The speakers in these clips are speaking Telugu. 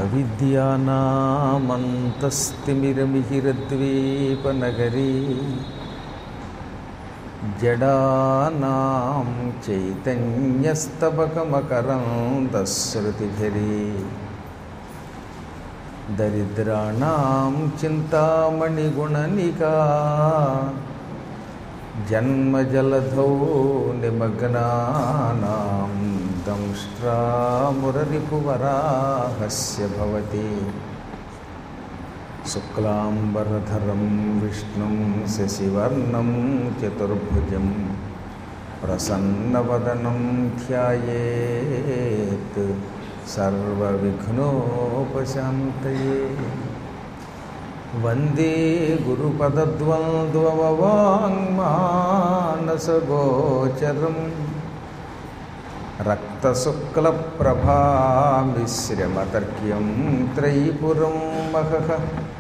అవిద్యానామంతస్తిమిరమిహిరద్వీపనగరీ జడానాం చైతన్యస్తబకమకరందశ్రుతిభిరీ దరిద్రాణం చింతామణిగుణనికా జన్మజలధౌ నిమగ్నానాం దంష్ట్రామురరిపువరాహస్య భవతి శుక్లాంబరధరం విష్ణుం శశివర్ణం చతుర్భుజం ప్రసన్నవదనం ధ్యాయేత్ సర్వవిఘ్నోపశాంతయే వందే గురుపదద్వంద్వవాङ्मानसगोचरं रक्तशुक्लप्रभामिश्रमतर्क्यं त्रयीपुरं महः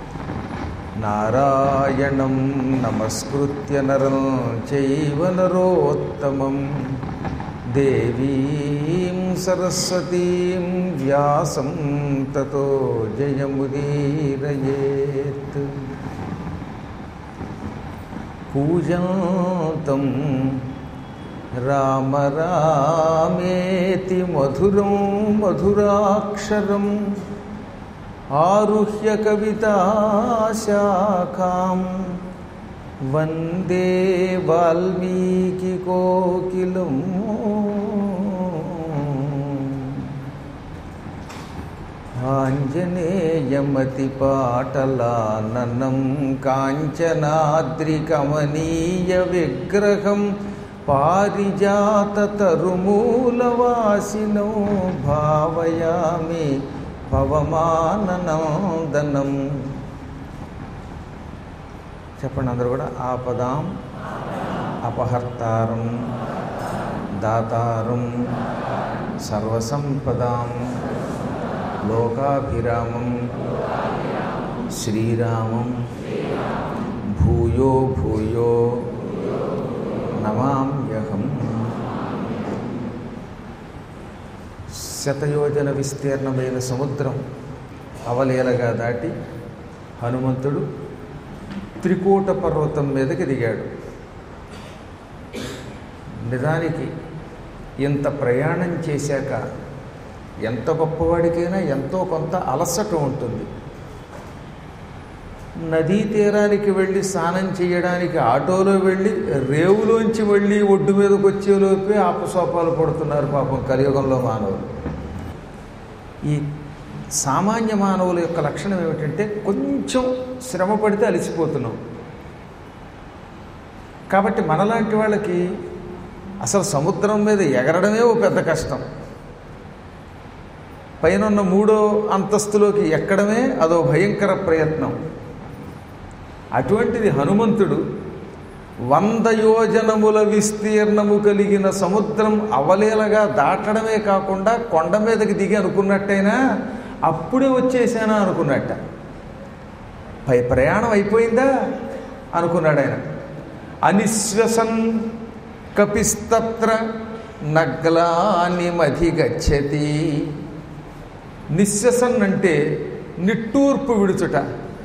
नारायणं नमस्कृत्य नरं चैव नरोत्तमं देवीं सरस्वतीं व्यासं ततो जयमुदीरयेत् पूजन्तं राम रामेति मधुरं मधुराक्षरम् आरुह्य कविताशाखां वन्दे वाल्मीकिकोकिलम् आञ्जनेयमतिपाटलाननं काञ्चनाद्रिकमनीयविग्रहं पारिजाततरुमूलवासिनो भावयामि పవమాననందనం చెప్పండి అందరూ కూడా ఆపదాం అపహర్తారం దాతారం సర్వసంపదాం లోకాభిరామం శ్రీరామం భూయో భూయో నమామ్యహం శతయోజన విస్తీర్ణమైన సముద్రం అవలేలగా దాటి హనుమంతుడు త్రికూట పర్వతం మీదకి దిగాడు నిజానికి ఇంత ప్రయాణం చేశాక ఎంత గొప్పవాడికైనా ఎంతో కొంత అలసట ఉంటుంది నదీ తీరానికి వెళ్ళి స్నానం చేయడానికి ఆటోలో వెళ్ళి రేవులోంచి వెళ్ళి ఒడ్డు మీదకి వచ్చేలోపే ఆపసోపాలు పడుతున్నారు పాపం కలియుగంలో మానవులు ఈ సామాన్య మానవుల యొక్క లక్షణం ఏమిటంటే కొంచెం శ్రమ పడితే అలసిపోతున్నాం కాబట్టి మనలాంటి వాళ్ళకి అసలు సముద్రం మీద ఎగరడమే ఓ పెద్ద కష్టం పైన మూడో అంతస్తులోకి ఎక్కడమే అదో భయంకర ప్రయత్నం అటువంటిది హనుమంతుడు వంద యోజనముల విస్తీర్ణము కలిగిన సముద్రం అవలేలగా దాటడమే కాకుండా కొండ మీదకి దిగి అనుకున్నట్టయినా అప్పుడే వచ్చేసానా అనుకున్నట్ట పై ప్రయాణం అయిపోయిందా అనుకున్నాడు ఆయన అనిశ్వసన్ కపిస్తత్ర నగ్లాని మధి గచ్చతి నిశ్వసన్ అంటే నిట్టూర్పు విడుచుట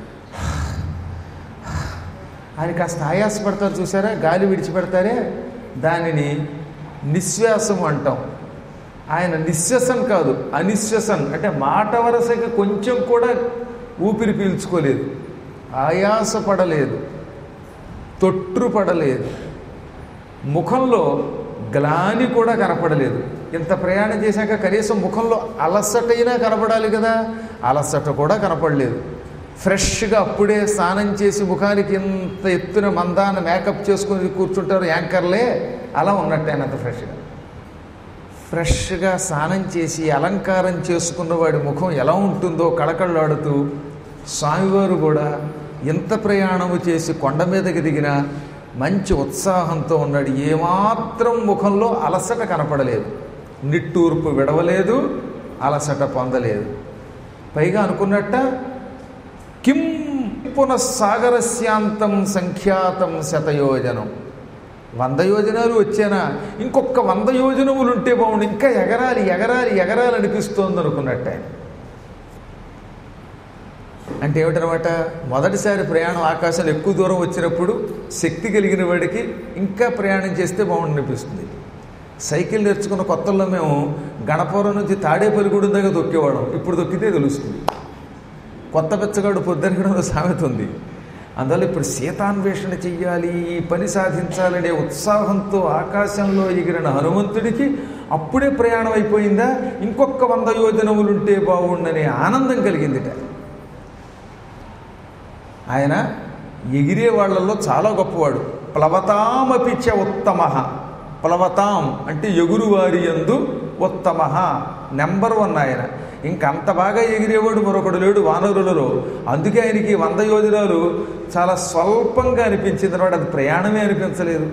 ఆయన కాస్త ఆయాసపడతారు చూసారా గాలి విడిచిపెడతారే దానిని నిశ్వాసం అంటాం ఆయన నిశ్వసన్ కాదు అనిశ్వసన్ అంటే మాట వరసగా కొంచెం కూడా ఊపిరి పీల్చుకోలేదు ఆయాసపడలేదు తొట్టుపడలేదు ముఖంలో గ్లాని కూడా కనపడలేదు ఇంత ప్రయాణం చేశాక కనీసం ముఖంలో అలసటైనా కనపడాలి కదా అలసట కూడా కనపడలేదు ఫ్రెష్గా అప్పుడే స్నానం చేసి ముఖానికి ఇంత ఎత్తున మందాన మేకప్ చేసుకుని కూర్చుంటారు యాంకర్లే అలా ఉన్నట్టు ఆయన అంత ఫ్రెష్గా ఫ్రెష్గా స్నానం చేసి అలంకారం చేసుకున్నవాడి ముఖం ఎలా ఉంటుందో కళకళలాడుతూ స్వామివారు కూడా ఎంత ప్రయాణము చేసి కొండ మీదకి దిగిన మంచి ఉత్సాహంతో ఉన్నాడు ఏమాత్రం ముఖంలో అలసట కనపడలేదు నిట్టూర్పు విడవలేదు అలసట పొందలేదు పైగా అనుకున్నట్ట కిం పునఃసాగరస్యాంతం సంఖ్యాతం శతయోజనం వంద యోజనాలు వచ్చానా ఇంకొక వంద యోజనములు ఉంటే బాగుండు ఇంకా ఎగరాలి ఎగరాలి ఎగరాలి అనిపిస్తోంది అనుకున్నట్టు ఆయన అంటే ఏమిటనమాట మొదటిసారి ప్రయాణం ఆకాశంలో ఎక్కువ దూరం వచ్చినప్పుడు శక్తి కలిగిన వాడికి ఇంకా ప్రయాణం చేస్తే బాగుండు అనిపిస్తుంది సైకిల్ నేర్చుకున్న కొత్తల్లో మేము గణపురం నుంచి తాడేపల్లిగూడెం దగ్గర తొక్కేవాళ్ళం ఇప్పుడు తొక్కితే తెలుస్తుంది కొత్త బెచ్చగాడు పొద్దునగడంలో సామెత ఉంది అందువల్ల ఇప్పుడు సీతాన్వేషణ చెయ్యాలి ఈ పని సాధించాలనే ఉత్సాహంతో ఆకాశంలో ఎగిరిన హనుమంతుడికి అప్పుడే ప్రయాణం అయిపోయిందా ఇంకొక వంద యోజనములుంటే బాగుండనే ఆనందం కలిగిందిట ఆయన ఎగిరే వాళ్ళల్లో చాలా గొప్పవాడు ప్లవతామపిచ ఉత్తమ ప్లవతాం అంటే ఎగురువారి ఎందు ఉత్తమ నెంబర్ వన్ ఆయన ఇంకంత బాగా ఎగిరేవాడు మరొకడు లేడు వానరులలో అందుకే ఆయనకి వంద యోజనాలు చాలా స్వల్పంగా అనిపించింది అనమాట అది ప్రయాణమే అనిపించలేదు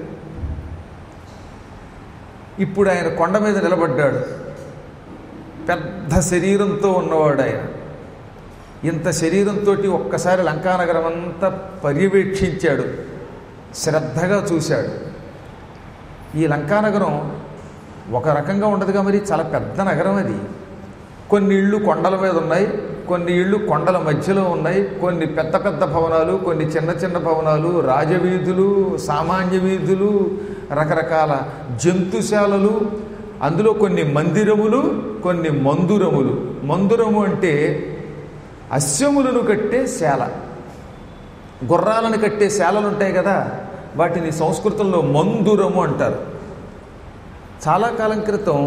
ఇప్పుడు ఆయన కొండ మీద నిలబడ్డాడు పెద్ద శరీరంతో ఉన్నవాడు ఆయన ఇంత శరీరంతో ఒక్కసారి లంకానగరం అంతా పర్యవేక్షించాడు శ్రద్ధగా చూశాడు ఈ లంకానగరం ఒక రకంగా ఉండదుగా మరి చాలా పెద్ద నగరం అది కొన్ని ఇళ్ళు కొండల మీద ఉన్నాయి కొన్ని ఇళ్ళు కొండల మధ్యలో ఉన్నాయి కొన్ని పెద్ద పెద్ద భవనాలు కొన్ని చిన్న చిన్న భవనాలు రాజవీధులు సామాన్య వీధులు రకరకాల జంతుశాలలు అందులో కొన్ని మందిరములు కొన్ని మందురములు మందురము అంటే అశ్వములను కట్టే శాల గుర్రాలను కట్టే శాలలు ఉంటాయి కదా వాటిని సంస్కృతంలో మందురము అంటారు చాలా కాలం క్రితం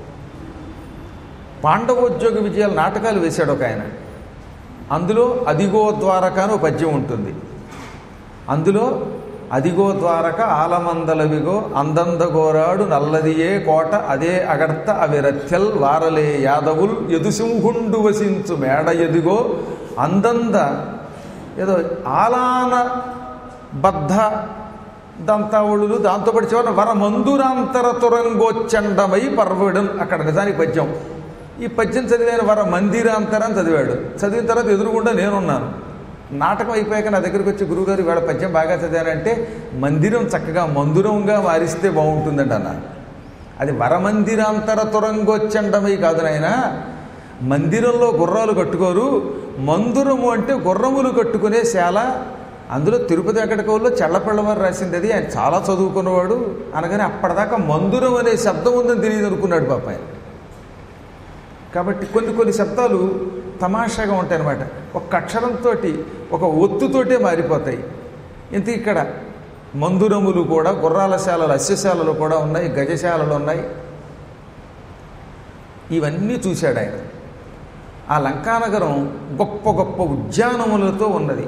పాండవోద్యోగ విజయాల నాటకాలు వేశాడు ఒక ఆయన అందులో అదిగో ద్వారక అని ఒక పద్యం ఉంటుంది అందులో అదిగో ద్వారక ఆలమందలవిగో అందందగోరాడు నల్లదియే కోట అదే అగర్త అవిరత్యల్ వారలే యాదవుల్ ఎదుసింహుండు వసించు మేడ ఎదిగో అందంద ఏదో ఆలాన బద్ధ దంతావుళులు దాంతో పాటు చివరి వర మందురాంతర తురంగోచ్చండమై పర్వడం అక్కడ నిజానికి పద్యం ఈ పద్యం చదివాను వర మందిరాంతరం చదివాడు చదివిన తర్వాత ఎదురుగుండా నేనున్నాను నాటకం అయిపోయాక నా దగ్గరికి వచ్చి గురువుగారు వీళ్ళ పద్యం బాగా చదివానంటే మందిరం చక్కగా మందురంగా మారిస్తే బాగుంటుందండి అన్న అది వరమందిరాంతర తురంగోచ్చండమై కాదు నాయన మందిరంలో గుర్రాలు కట్టుకోరు మందురము అంటే గుర్రములు కట్టుకునే శాల అందులో తిరుపతి వెంకటకవుల్లో చెల్లపిల్లవారు రాసింది అది ఆయన చాలా చదువుకున్నవాడు అనగానే అప్పటిదాకా మందురం అనే శబ్దం ఉందని తెలియదు అనుకున్నాడు పాప ఆయన కాబట్టి కొన్ని కొన్ని శబ్దాలు తమాషాగా ఉంటాయి అన్నమాట ఒక అక్షరంతో ఒక ఒత్తుతోటే మారిపోతాయి ఇంత ఇక్కడ మందురములు కూడా గుర్రాల శాలలు అస్యశాలలు కూడా ఉన్నాయి గజశాలలు ఉన్నాయి ఇవన్నీ చూశాడు ఆయన ఆ లంకానగరం గొప్ప గొప్ప ఉద్యానములతో ఉన్నది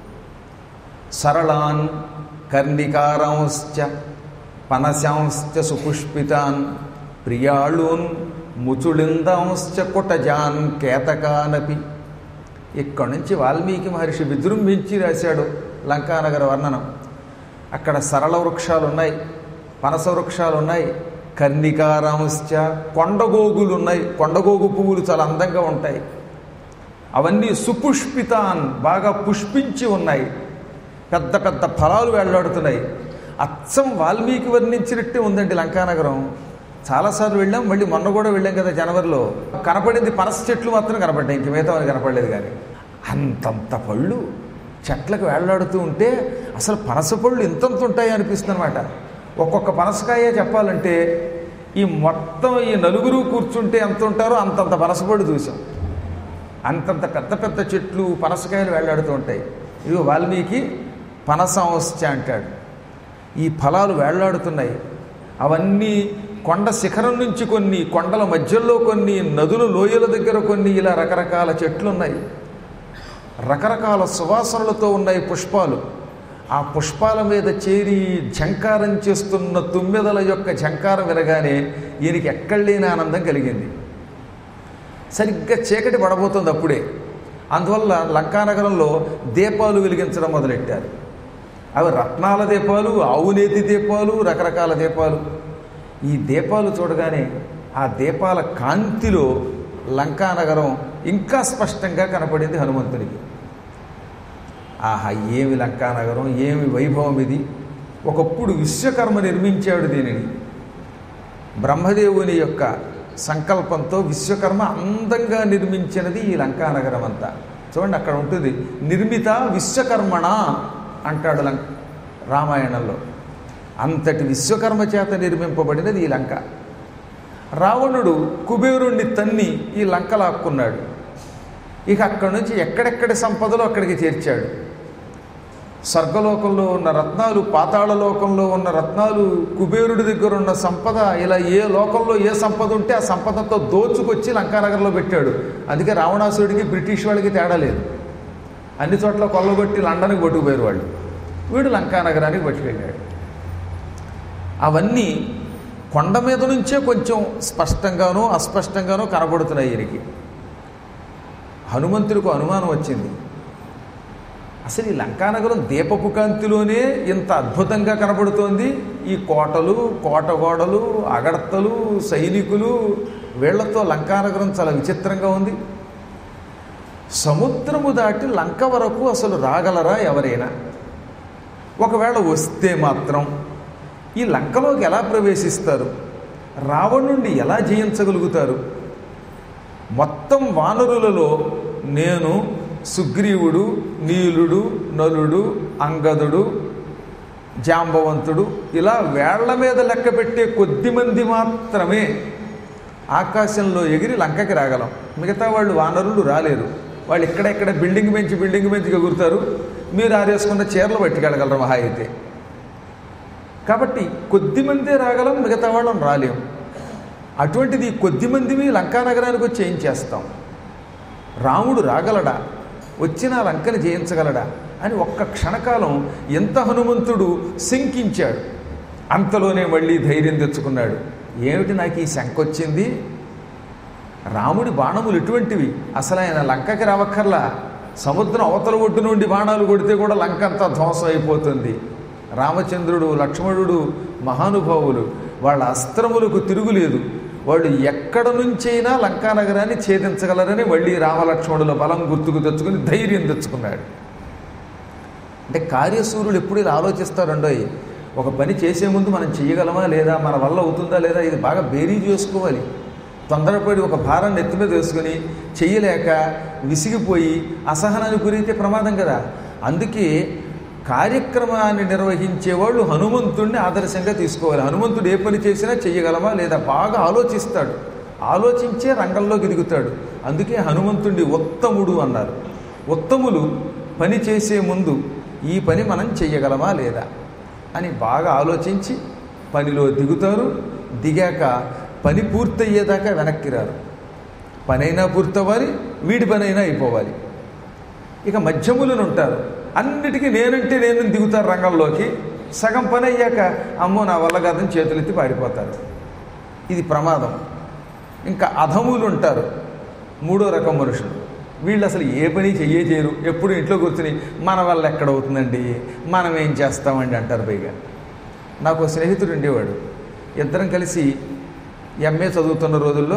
సరళాన్ కర్ణికారాంశ్చ పనశాంశ్చ సుపుష్పితాన్ ప్రియాళూన్ ముచుళిందాంశ్చ కుటజాన్ కేతకానపి ఇక్కడి నుంచి వాల్మీకి మహర్షి విజృంభించి రాశాడు లంకానగర వర్ణనం అక్కడ సరళ వృక్షాలు ఉన్నాయి పనస వృక్షాలు ఉన్నాయి కర్ణికారాంశ్చ కొండగోగులు ఉన్నాయి కొండగోగు పువ్వులు చాలా అందంగా ఉంటాయి అవన్నీ సుపుష్పితాన్ బాగా పుష్పించి ఉన్నాయి పెద్ద పెద్ద ఫలాలు వేళ్లాడుతున్నాయి అచ్చం వాల్మీకి వర్ణించినట్టే ఉందండి లంకానగరం చాలాసార్లు వెళ్ళాం మళ్ళీ మొన్న కూడా వెళ్ళాం కదా జనవరిలో కనపడింది పనస చెట్లు మాత్రం కనపడ్డాయి ఇంక మిగతా కనపడలేదు కానీ అంతంత పళ్ళు చెట్లకు వేళ్లాడుతూ ఉంటే అసలు పనస పళ్ళు ఇంతంత ఉంటాయి అనిపిస్తుంది అనమాట ఒక్కొక్క పనసకాయ చెప్పాలంటే ఈ మొత్తం ఈ నలుగురు కూర్చుంటే ఎంత ఉంటారో అంతంత పనసపళ్ళు చూసాం అంతంత పెద్ద పెద్ద చెట్లు పనసకాయలు వేళ్లాడుతూ ఉంటాయి ఇవి వాల్మీకి పనసంశ్చ అంటాడు ఈ ఫలాలు వేళ్లాడుతున్నాయి అవన్నీ కొండ శిఖరం నుంచి కొన్ని కొండల మధ్యలో కొన్ని నదుల లోయల దగ్గర కొన్ని ఇలా రకరకాల చెట్లు ఉన్నాయి రకరకాల సువాసనలతో ఉన్నాయి పుష్పాలు ఆ పుష్పాల మీద చేరి ఝంకారం చేస్తున్న తుమ్మెదల యొక్క ఝంకారం వినగానే ఈయనకి ఎక్కడ లేని ఆనందం కలిగింది సరిగ్గా చీకటి పడబోతుంది అప్పుడే అందువల్ల లంకానగరంలో దీపాలు వెలిగించడం మొదలెట్టారు అవి రత్నాల దీపాలు ఆవునేతి దీపాలు రకరకాల దీపాలు ఈ దీపాలు చూడగానే ఆ దీపాల కాంతిలో లంకానగరం ఇంకా స్పష్టంగా కనపడింది హనుమంతునికి ఆహా ఏమి లంకానగరం ఏమి వైభవం ఇది ఒకప్పుడు విశ్వకర్మ నిర్మించాడు దీనిని బ్రహ్మదేవుని యొక్క సంకల్పంతో విశ్వకర్మ అందంగా నిర్మించినది ఈ లంకానగరం అంతా చూడండి అక్కడ ఉంటుంది నిర్మిత విశ్వకర్మణ అంటాడు లంక రామాయణంలో అంతటి విశ్వకర్మ చేత నిర్మింపబడినది ఈ లంక రావణుడు కుబేరుణ్ణి తన్ని ఈ లంక లాక్కున్నాడు ఇక అక్కడి నుంచి ఎక్కడెక్కడి సంపదలు అక్కడికి చేర్చాడు స్వర్గలోకంలో ఉన్న రత్నాలు పాతాళ లోకంలో ఉన్న రత్నాలు కుబేరుడి దగ్గర ఉన్న సంపద ఇలా ఏ లోకంలో ఏ సంపద ఉంటే ఆ సంపదతో దోచుకొచ్చి లంకానగర్లో పెట్టాడు అందుకే రావణాసురుడికి బ్రిటిష్ వాళ్ళకి తేడా లేదు అన్ని చోట్ల కొల్లగొట్టి లండన్కి పట్టుకుపోయారు వాళ్ళు వీడు లంకానగరానికి పట్టుకెళ్ళాడు అవన్నీ కొండ మీద నుంచే కొంచెం స్పష్టంగానో అస్పష్టంగానో కనబడుతున్నాయి ఈయనకి హనుమంతుడికి అనుమానం వచ్చింది అసలు ఈ లంకానగరం దీపపు కాంతిలోనే ఇంత అద్భుతంగా కనబడుతోంది ఈ కోటలు కోటగోడలు అగడతలు సైనికులు వీళ్లతో లంకానగరం చాలా విచిత్రంగా ఉంది సముద్రము దాటి లంక వరకు అసలు రాగలరా ఎవరైనా ఒకవేళ వస్తే మాత్రం ఈ లంకలోకి ఎలా ప్రవేశిస్తారు రావణుండి ఎలా జయించగలుగుతారు మొత్తం వానరులలో నేను సుగ్రీవుడు నీలుడు నలుడు అంగదుడు జాంబవంతుడు ఇలా వేళ్ల మీద లెక్క పెట్టే కొద్ది మంది మాత్రమే ఆకాశంలో ఎగిరి లంకకి రాగలం మిగతా వాళ్ళు వానరులు రాలేరు వాళ్ళు ఇక్కడెక్కడ బిల్డింగ్ పెంచి బిల్డింగ్ పెంచి ఎగురుతారు మీరు ఆరేసుకున్న చీరలు పట్టుకెళ్ళగలరు మహా అయితే కాబట్టి కొద్ది మందే రాగలం మిగతా వాళ్ళం రాలేం అటువంటిది ఈ కొద్ది మందివి లంకా నగరానికి వచ్చి ఏం చేస్తాం రాముడు రాగలడా వచ్చిన లంకని జయించగలడా అని ఒక్క క్షణకాలం ఎంత హనుమంతుడు శంకించాడు అంతలోనే మళ్ళీ ధైర్యం తెచ్చుకున్నాడు ఏమిటి నాకు ఈ శంక వచ్చింది రాముడి బాణములు ఇటువంటివి అసలు ఆయన లంకకి రావక్కర్లా సముద్రం అవతల ఒడ్డు నుండి బాణాలు కొడితే కూడా లంక అంతా ధ్వంసం అయిపోతుంది రామచంద్రుడు లక్ష్మణుడు మహానుభావులు వాళ్ళ అస్త్రములకు తిరుగులేదు వాళ్ళు ఎక్కడ నుంచైనా లంకా నగరాన్ని ఛేదించగలరని మళ్ళీ రామలక్ష్మణుల బలం గుర్తుకు తెచ్చుకుని ధైర్యం తెచ్చుకున్నాడు అంటే కార్యసూర్యులు ఎప్పుడు ఇలా ఆలోచిస్తారండోయ్ ఒక పని చేసే ముందు మనం చేయగలమా లేదా మన వల్ల అవుతుందా లేదా ఇది బాగా బేరీ చేసుకోవాలి తొందరపడి ఒక భారాన్ని ఎత్తి మీద వేసుకుని చెయ్యలేక విసిగిపోయి అసహనానికి గురైతే ప్రమాదం కదా అందుకే కార్యక్రమాన్ని నిర్వహించేవాళ్ళు హనుమంతుడిని ఆదర్శంగా తీసుకోవాలి హనుమంతుడు ఏ పని చేసినా చెయ్యగలమా లేదా బాగా ఆలోచిస్తాడు ఆలోచించే రంగంలోకి దిగుతాడు అందుకే హనుమంతుడి ఉత్తముడు అన్నారు ఉత్తములు పని చేసే ముందు ఈ పని మనం చెయ్యగలమా లేదా అని బాగా ఆలోచించి పనిలో దిగుతారు దిగాక పని పూర్తయ్యేదాకా వెనక్కి రారు పనైనా పూర్తవ్వాలి వీడి పనైనా అయిపోవాలి ఇక మధ్యములను ఉంటారు అన్నిటికీ నేనంటే నేను దిగుతారు రంగంలోకి సగం పని అయ్యాక అమ్మో నా వల్ల కాదని చేతులెత్తి పారిపోతారు ఇది ప్రమాదం ఇంకా అధములు ఉంటారు మూడో రకం మనుషులు వీళ్ళు అసలు ఏ పని చెయ్యే చేయరు ఎప్పుడు ఇంట్లో కూర్చుని మన వల్ల ఎక్కడవుతుందండి మనం ఏం చేస్తామండి అంటారు పైగా నాకు ఒక స్నేహితుడు ఉండేవాడు ఇద్దరం కలిసి ఎంఏ చదువుతున్న రోజుల్లో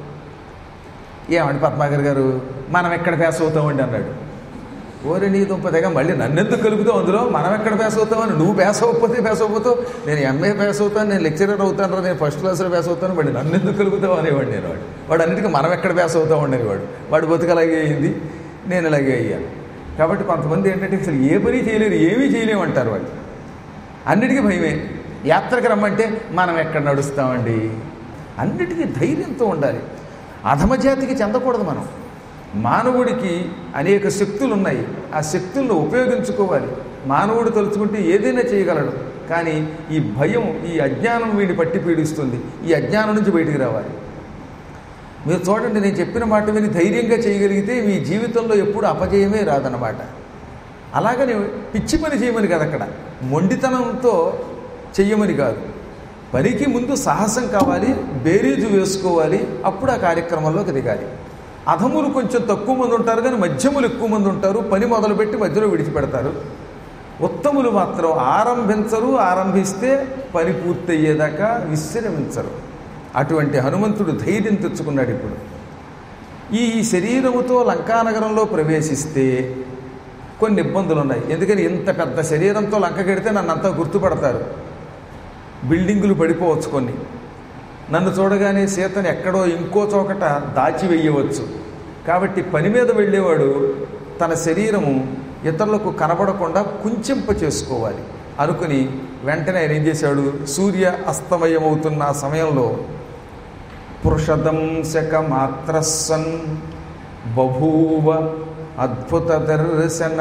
ఏమండి పద్మాకర్ గారు మనం ఎక్కడ పాస్ అవుతామండి అన్నాడు ఓరి నీ దుంప తెగ మళ్ళీ నన్నెందుకు కలుపుతావు అందులో మనం ఎక్కడ పాస్ అవుతామని నువ్వు పాస్ అవ్వకపోతే పాస్ అవ్వకపోతావు నేను ఎంఏ పాస్ అవుతాను నేను లెక్చరర్ అవుతాను నేను ఫస్ట్ క్లాస్లో పాస్ అవుతాను మళ్ళీ నన్నెందుకు కలుపుతావు అనేవాడు నేను వాడు వాడు అన్నిటికీ మనం ఎక్కడ పాస్ అవుతాం అనేవాడు వాడు బతుకు అలాగే అయింది నేను ఇలాగే అయ్యాను కాబట్టి కొంతమంది ఏంటంటే అసలు ఏ పని చేయలేరు ఏమీ చేయలేము అంటారు వాళ్ళు అన్నిటికీ భయమే యాత్రకు రమ్మంటే మనం ఎక్కడ నడుస్తామండి అన్నిటికీ ధైర్యంతో ఉండాలి అధమజాతికి చెందకూడదు మనం మానవుడికి అనేక శక్తులు ఉన్నాయి ఆ శక్తులను ఉపయోగించుకోవాలి మానవుడు తలుచుకుంటే ఏదైనా చేయగలడు కానీ ఈ భయం ఈ అజ్ఞానం వీడిని పట్టి పీడిస్తుంది ఈ అజ్ఞానం నుంచి బయటికి రావాలి మీరు చూడండి నేను చెప్పిన మాట విని ధైర్యంగా చేయగలిగితే మీ జీవితంలో ఎప్పుడు అపజయమే రాదన్నమాట అలాగని పిచ్చి పని చేయమని కాదు అక్కడ మొండితనంతో చెయ్యమని కాదు పనికి ముందు సాహసం కావాలి బేరీజు వేసుకోవాలి అప్పుడు ఆ కార్యక్రమంలోకి దిగాలి అధములు కొంచెం తక్కువ మంది ఉంటారు కానీ మధ్యములు ఎక్కువ మంది ఉంటారు పని మొదలుపెట్టి మధ్యలో విడిచిపెడతారు ఉత్తములు మాత్రం ఆరంభించరు ఆరంభిస్తే పని పూర్తయ్యేదాకా విశ్రమించరు అటువంటి హనుమంతుడు ధైర్యం తెచ్చుకున్నాడు ఇప్పుడు ఈ శరీరముతో లంకానగరంలో ప్రవేశిస్తే కొన్ని ఇబ్బందులు ఉన్నాయి ఎందుకని ఇంత పెద్ద శరీరంతో లంక కడితే నన్ను అంతా గుర్తుపడతారు బిల్డింగులు పడిపోవచ్చు కొన్ని నన్ను చూడగానే సీతను ఎక్కడో ఇంకో చోకట దాచి వెయ్యవచ్చు కాబట్టి పని మీద వెళ్ళేవాడు తన శరీరము ఇతరులకు కనబడకుండా కుంచెంప చేసుకోవాలి అనుకుని వెంటనే ఆయన ఏం చేశాడు సూర్య అస్తమయమవుతున్న ఆ సమయంలో పురుషదంశక మాత్రస్సన్ బభూవ అద్భుత దర్శన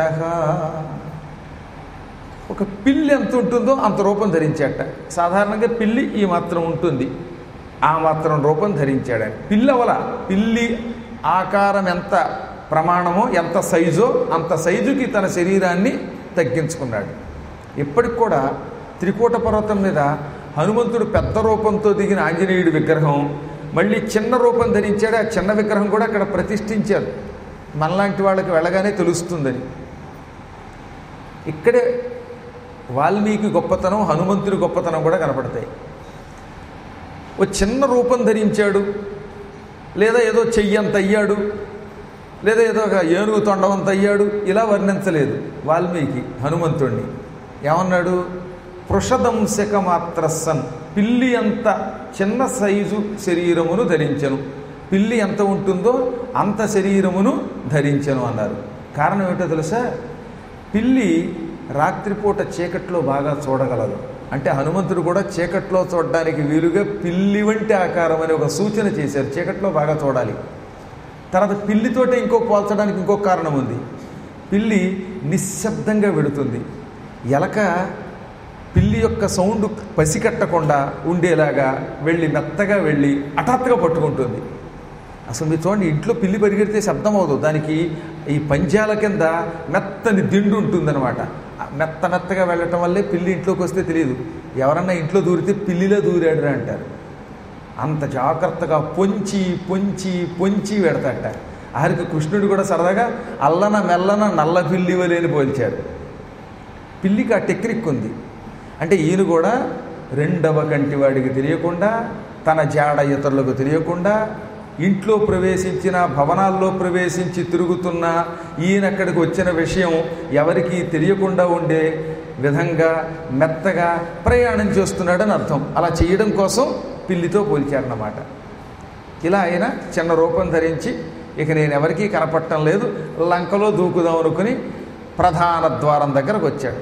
ఒక పిల్లి ఎంత ఉంటుందో అంత రూపం ధరించాట సాధారణంగా పిల్లి ఈ మాత్రం ఉంటుంది ఆ మాత్రం రూపం ధరించాడు ఆయన పిల్లి అవల పిల్లి ఆకారం ఎంత ప్రమాణమో ఎంత సైజో అంత సైజుకి తన శరీరాన్ని తగ్గించుకున్నాడు ఇప్పటికి కూడా త్రికూట పర్వతం మీద హనుమంతుడు పెద్ద రూపంతో దిగిన ఆంజనేయుడి విగ్రహం మళ్ళీ చిన్న రూపం ధరించాడు ఆ చిన్న విగ్రహం కూడా అక్కడ ప్రతిష్ఠించారు మనలాంటి వాళ్ళకి వెళ్ళగానే తెలుస్తుందని ఇక్కడే వాల్మీకి గొప్పతనం హనుమంతుడి గొప్పతనం కూడా కనపడతాయి ఓ చిన్న రూపం ధరించాడు లేదా ఏదో చెయ్యంత అయ్యాడు లేదా ఏదో ఒక ఏనుగు తొండవంత అయ్యాడు ఇలా వర్ణించలేదు వాల్మీకి హనుమంతుణ్ణి ఏమన్నాడు పృషదంశక మాత్రసన్ పిల్లి అంత చిన్న సైజు శరీరమును ధరించను పిల్లి ఎంత ఉంటుందో అంత శరీరమును ధరించను అన్నారు కారణం ఏమిటో తెలుసా పిల్లి రాత్రిపూట చీకట్లో బాగా చూడగలదు అంటే హనుమంతుడు కూడా చీకట్లో చూడడానికి వీలుగా పిల్లి వంటి ఆకారం అనే ఒక సూచన చేశారు చీకట్లో బాగా చూడాలి తర్వాత పిల్లితోటే ఇంకో పోల్చడానికి ఇంకో కారణం ఉంది పిల్లి నిశ్శబ్దంగా వెడుతుంది ఎలక పిల్లి యొక్క సౌండ్ పసికట్టకుండా ఉండేలాగా వెళ్ళి మెత్తగా వెళ్ళి హఠాత్తుగా పట్టుకుంటుంది అసలు మీరు చూడండి ఇంట్లో పిల్లి పరిగెడితే శబ్దం అవదు దానికి ఈ పంజాల కింద మెత్తని దిండు ఉంటుందన్నమాట ఆ మెత్త మెత్తగా వెళ్ళటం వల్లే పిల్లి ఇంట్లోకి వస్తే తెలియదు ఎవరన్నా ఇంట్లో దూరితే పిల్లిలో దూరాడురా అంటారు అంత జాగ్రత్తగా పొంచి పొంచి పొంచి పెడతాట ఆఖరికి కృష్ణుడు కూడా సరదాగా అల్లన మెల్లన నల్ల పిల్లి వలేని పోల్చాడు పిల్లికి ఆ టెక్నిక్ ఉంది అంటే ఈయన కూడా రెండవ కంటి వాడికి తెలియకుండా తన జాడ ఇతరులకు తెలియకుండా ఇంట్లో ప్రవేశించిన భవనాల్లో ప్రవేశించి తిరుగుతున్న ఈయన అక్కడికి వచ్చిన విషయం ఎవరికీ తెలియకుండా ఉండే విధంగా మెత్తగా ప్రయాణం చేస్తున్నాడని అర్థం అలా చేయడం కోసం పిల్లితో పోల్చారన్నమాట ఇలా ఆయన చిన్న రూపం ధరించి ఇక నేను ఎవరికీ కనపడటం లేదు లంకలో దూకుదాం అనుకుని ప్రధాన ద్వారం దగ్గరకు వచ్చాడు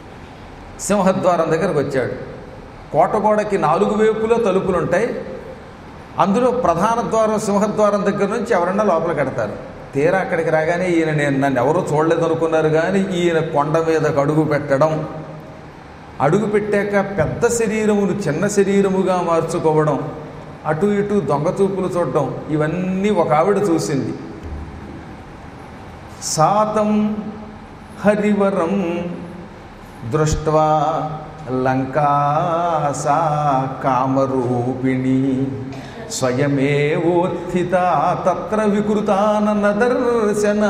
సింహద్వారం దగ్గరకు వచ్చాడు కోటగోడకి నాలుగు వైపులో తలుపులు ఉంటాయి అందులో ప్రధాన ద్వారం సింహద్వారం దగ్గర నుంచి ఎవరన్నా లోపల కడతారు తీరా అక్కడికి రాగానే ఈయన నేను నన్ను ఎవరూ చూడలేదు అనుకున్నారు కానీ ఈయన కొండ మీదకు అడుగు పెట్టడం అడుగు పెట్టాక పెద్ద శరీరమును చిన్న శరీరముగా మార్చుకోవడం అటు ఇటు దొంగ చూపులు చూడడం ఇవన్నీ ఒక ఆవిడ చూసింది సాతం హరివరం దృష్ట్వా లంకాసా కామరూపిణి స్వయమేవోత్థిత తత్ర వికృతానన దర్శన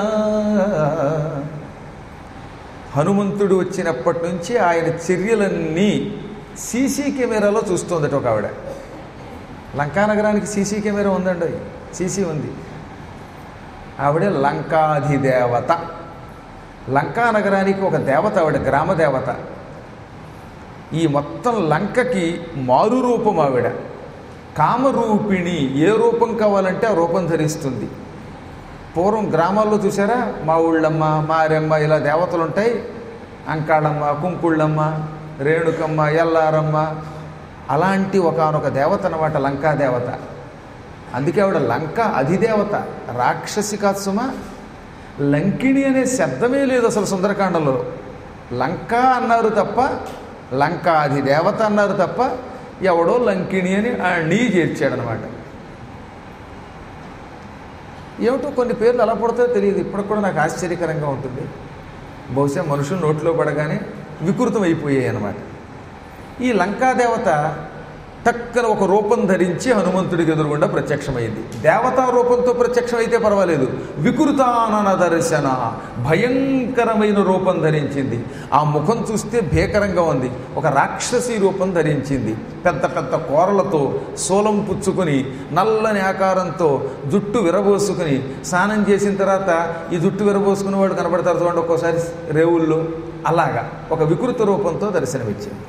హనుమంతుడు వచ్చినప్పటి నుంచి ఆయన చర్యలన్నీ సీసీ కెమెరాలో చూస్తోందట ఒక ఆవిడ లంకానగరానికి సీసీ కెమెరా ఉందండి సీసీ ఉంది ఆవిడ లంకాధిదేవత లంకా నగరానికి ఒక దేవత ఆవిడ గ్రామ దేవత ఈ మొత్తం లంకకి మారు రూపం ఆవిడ కామరూపిణి ఏ రూపం కావాలంటే ఆ రూపం ధరిస్తుంది పూర్వం గ్రామాల్లో చూసారా మా ఊళ్ళమ్మ మారెమ్మ ఇలా దేవతలు ఉంటాయి అంకాళమ్మ కుంకుళ్ళమ్మ రేణుకమ్మ ఎల్లారమ్మ అలాంటి ఒకనొక దేవత అనమాట లంకా దేవత అందుకే ఆవిడ లంక అధిదేవత రాక్షసి కాత్సుమ లంకిణి అనే శబ్దమే లేదు అసలు సుందరకాండంలో లంక అన్నారు తప్ప లంకాది దేవత అన్నారు తప్ప ఎవడో లంకిణి అని ఆ నీ చేర్చాడనమాట ఏమిటో కొన్ని పేర్లు ఎలా పడతాయో తెలియదు ఇప్పటికి కూడా నాకు ఆశ్చర్యకరంగా ఉంటుంది బహుశా మనుషులు నోట్లో పడగానే వికృతం అయిపోయాయి అన్నమాట ఈ లంకాదేవత టక్కన ఒక రూపం ధరించి హనుమంతుడికి ఎదురుగుండా ప్రత్యక్షమైంది దేవతా రూపంతో ప్రత్యక్షమైతే పర్వాలేదు వికృతానన దర్శన భయంకరమైన రూపం ధరించింది ఆ ముఖం చూస్తే భీకరంగా ఉంది ఒక రాక్షసి రూపం ధరించింది పెద్ద పెద్ద కూరలతో సోలం పుచ్చుకొని నల్లని ఆకారంతో జుట్టు విరబోసుకుని స్నానం చేసిన తర్వాత ఈ జుట్టు విరబోసుకుని వాడు కనబడతారు చూడండి ఒక్కోసారి రేవుల్లో అలాగా ఒక వికృత రూపంతో దర్శనమిచ్చింది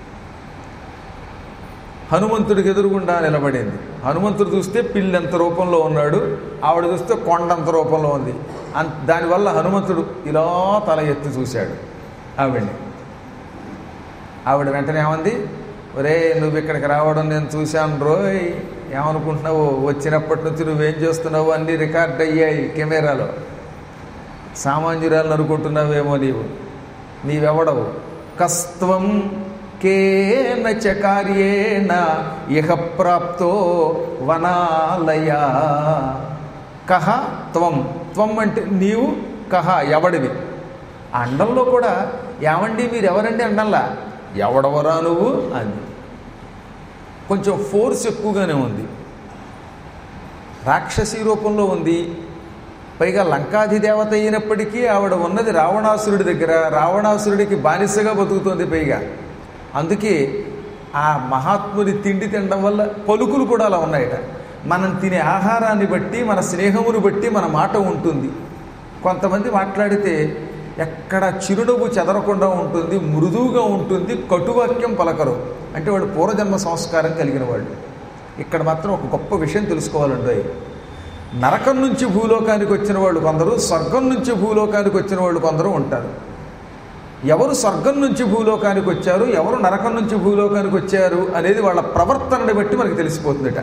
హనుమంతుడికి ఎదురుగుండా నిలబడింది హనుమంతుడు చూస్తే పిల్లంత రూపంలో ఉన్నాడు ఆవిడ చూస్తే కొండంత రూపంలో ఉంది అన్- దానివల్ల హనుమంతుడు ఇలా తల ఎత్తి చూశాడు ఆవిడ్ని ఆవిడ వెంటనే ఏమంది ఒరే నువ్వు ఇక్కడికి రావడం నేను చూశాను రోయ్ ఏమనుకుంటున్నావు వచ్చినప్పటి నుంచి నువ్వేం చేస్తున్నావు అన్నీ రికార్డ్ అయ్యాయి కెమెరాలో సామాన్యురాలను అనుకుంటున్నావేమో నీవు నీవెవడవు కస్త్వం కేన చ కార్యేణ ఇహ ప్రాప్తో వనాలయ కహ త్వం త్వం అంటే నీవు కహ ఎవడివి ఆ అండంలో కూడా ఏమండి మీరు ఎవరండి అండంలా ఎవడవరా నువ్వు అంది కొంచెం ఫోర్స్ ఎక్కువగానే ఉంది రాక్షసీ రూపంలో ఉంది పైగా లంకాధిదేవత అయినప్పటికీ ఆవిడ ఉన్నది రావణాసురుడి దగ్గర రావణాసురుడికి బానిసగా బతుకుతోంది పైగా అందుకే ఆ మహాత్ముని తిండి తినడం వల్ల పలుకులు కూడా అలా ఉన్నాయట మనం తినే ఆహారాన్ని బట్టి మన స్నేహమును బట్టి మన మాట ఉంటుంది కొంతమంది మాట్లాడితే ఎక్కడ చిరునవ్వు చెదరకుండా ఉంటుంది మృదువుగా ఉంటుంది కటువాక్యం పలకరు అంటే వాళ్ళు పూర్వజన్మ సంస్కారం కలిగిన వాళ్ళు ఇక్కడ మాత్రం ఒక గొప్ప విషయం తెలుసుకోవాలండి నరకం నుంచి భూలోకానికి వచ్చిన వాళ్ళు కొందరు స్వర్గం నుంచి భూలోకానికి వచ్చిన వాళ్ళు కొందరు ఉంటారు ఎవరు స్వర్గం నుంచి భూలోకానికి వచ్చారు ఎవరు నరకం నుంచి భూలోకానికి వచ్చారు అనేది వాళ్ళ ప్రవర్తనని బట్టి మనకి తెలిసిపోతుందట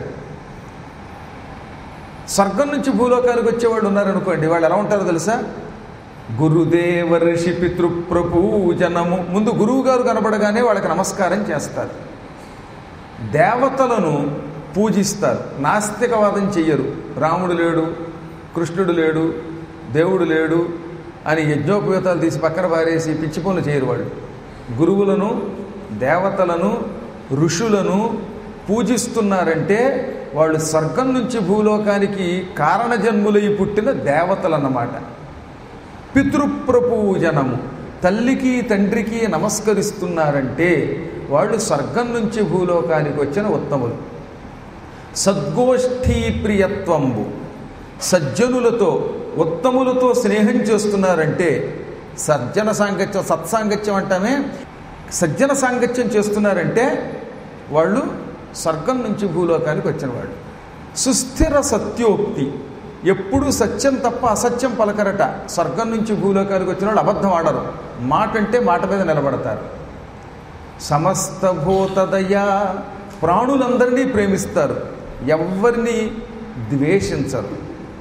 స్వర్గం నుంచి భూలోకానికి వచ్చేవాళ్ళు ఉన్నారనుకోండి వాళ్ళు ఎలా ఉంటారో తెలుసా గురుదేవ ఋషి పితృప్రపూజనము ముందు గురువు గారు కనపడగానే వాళ్ళకి నమస్కారం చేస్తారు దేవతలను పూజిస్తారు నాస్తికవాదం చెయ్యరు రాముడు లేడు కృష్ణుడు లేడు దేవుడు లేడు అని యజ్ఞోపవేతాలు తీసి పక్కన పారేసి పిచ్చి పనులు చేయరు వాళ్ళు గురువులను దేవతలను ఋషులను పూజిస్తున్నారంటే వాళ్ళు స్వర్గం నుంచి భూలోకానికి కారణజన్ములై పుట్టిన దేవతలన్నమాట పితృప్రపూజనము తల్లికి తండ్రికి నమస్కరిస్తున్నారంటే వాళ్ళు స్వర్గం నుంచి భూలోకానికి వచ్చిన ఉత్తములు సద్గోష్ఠీ ప్రియత్వంబు సజ్జనులతో ఉత్తములతో స్నేహం చేస్తున్నారంటే సజ్జన సాంగత్యం సత్సాంగత్యం అంటామే సజ్జన సాంగత్యం చేస్తున్నారంటే వాళ్ళు స్వర్గం నుంచి భూలోకానికి వచ్చిన వాళ్ళు సుస్థిర సత్యోక్తి ఎప్పుడూ సత్యం తప్ప అసత్యం పలకరట స్వర్గం నుంచి భూలోకానికి వచ్చిన వాళ్ళు అబద్ధం ఆడరు మాట అంటే మాట మీద నిలబడతారు సమస్త భూతదయ ప్రాణులందరినీ ప్రేమిస్తారు ఎవరిని ద్వేషించరు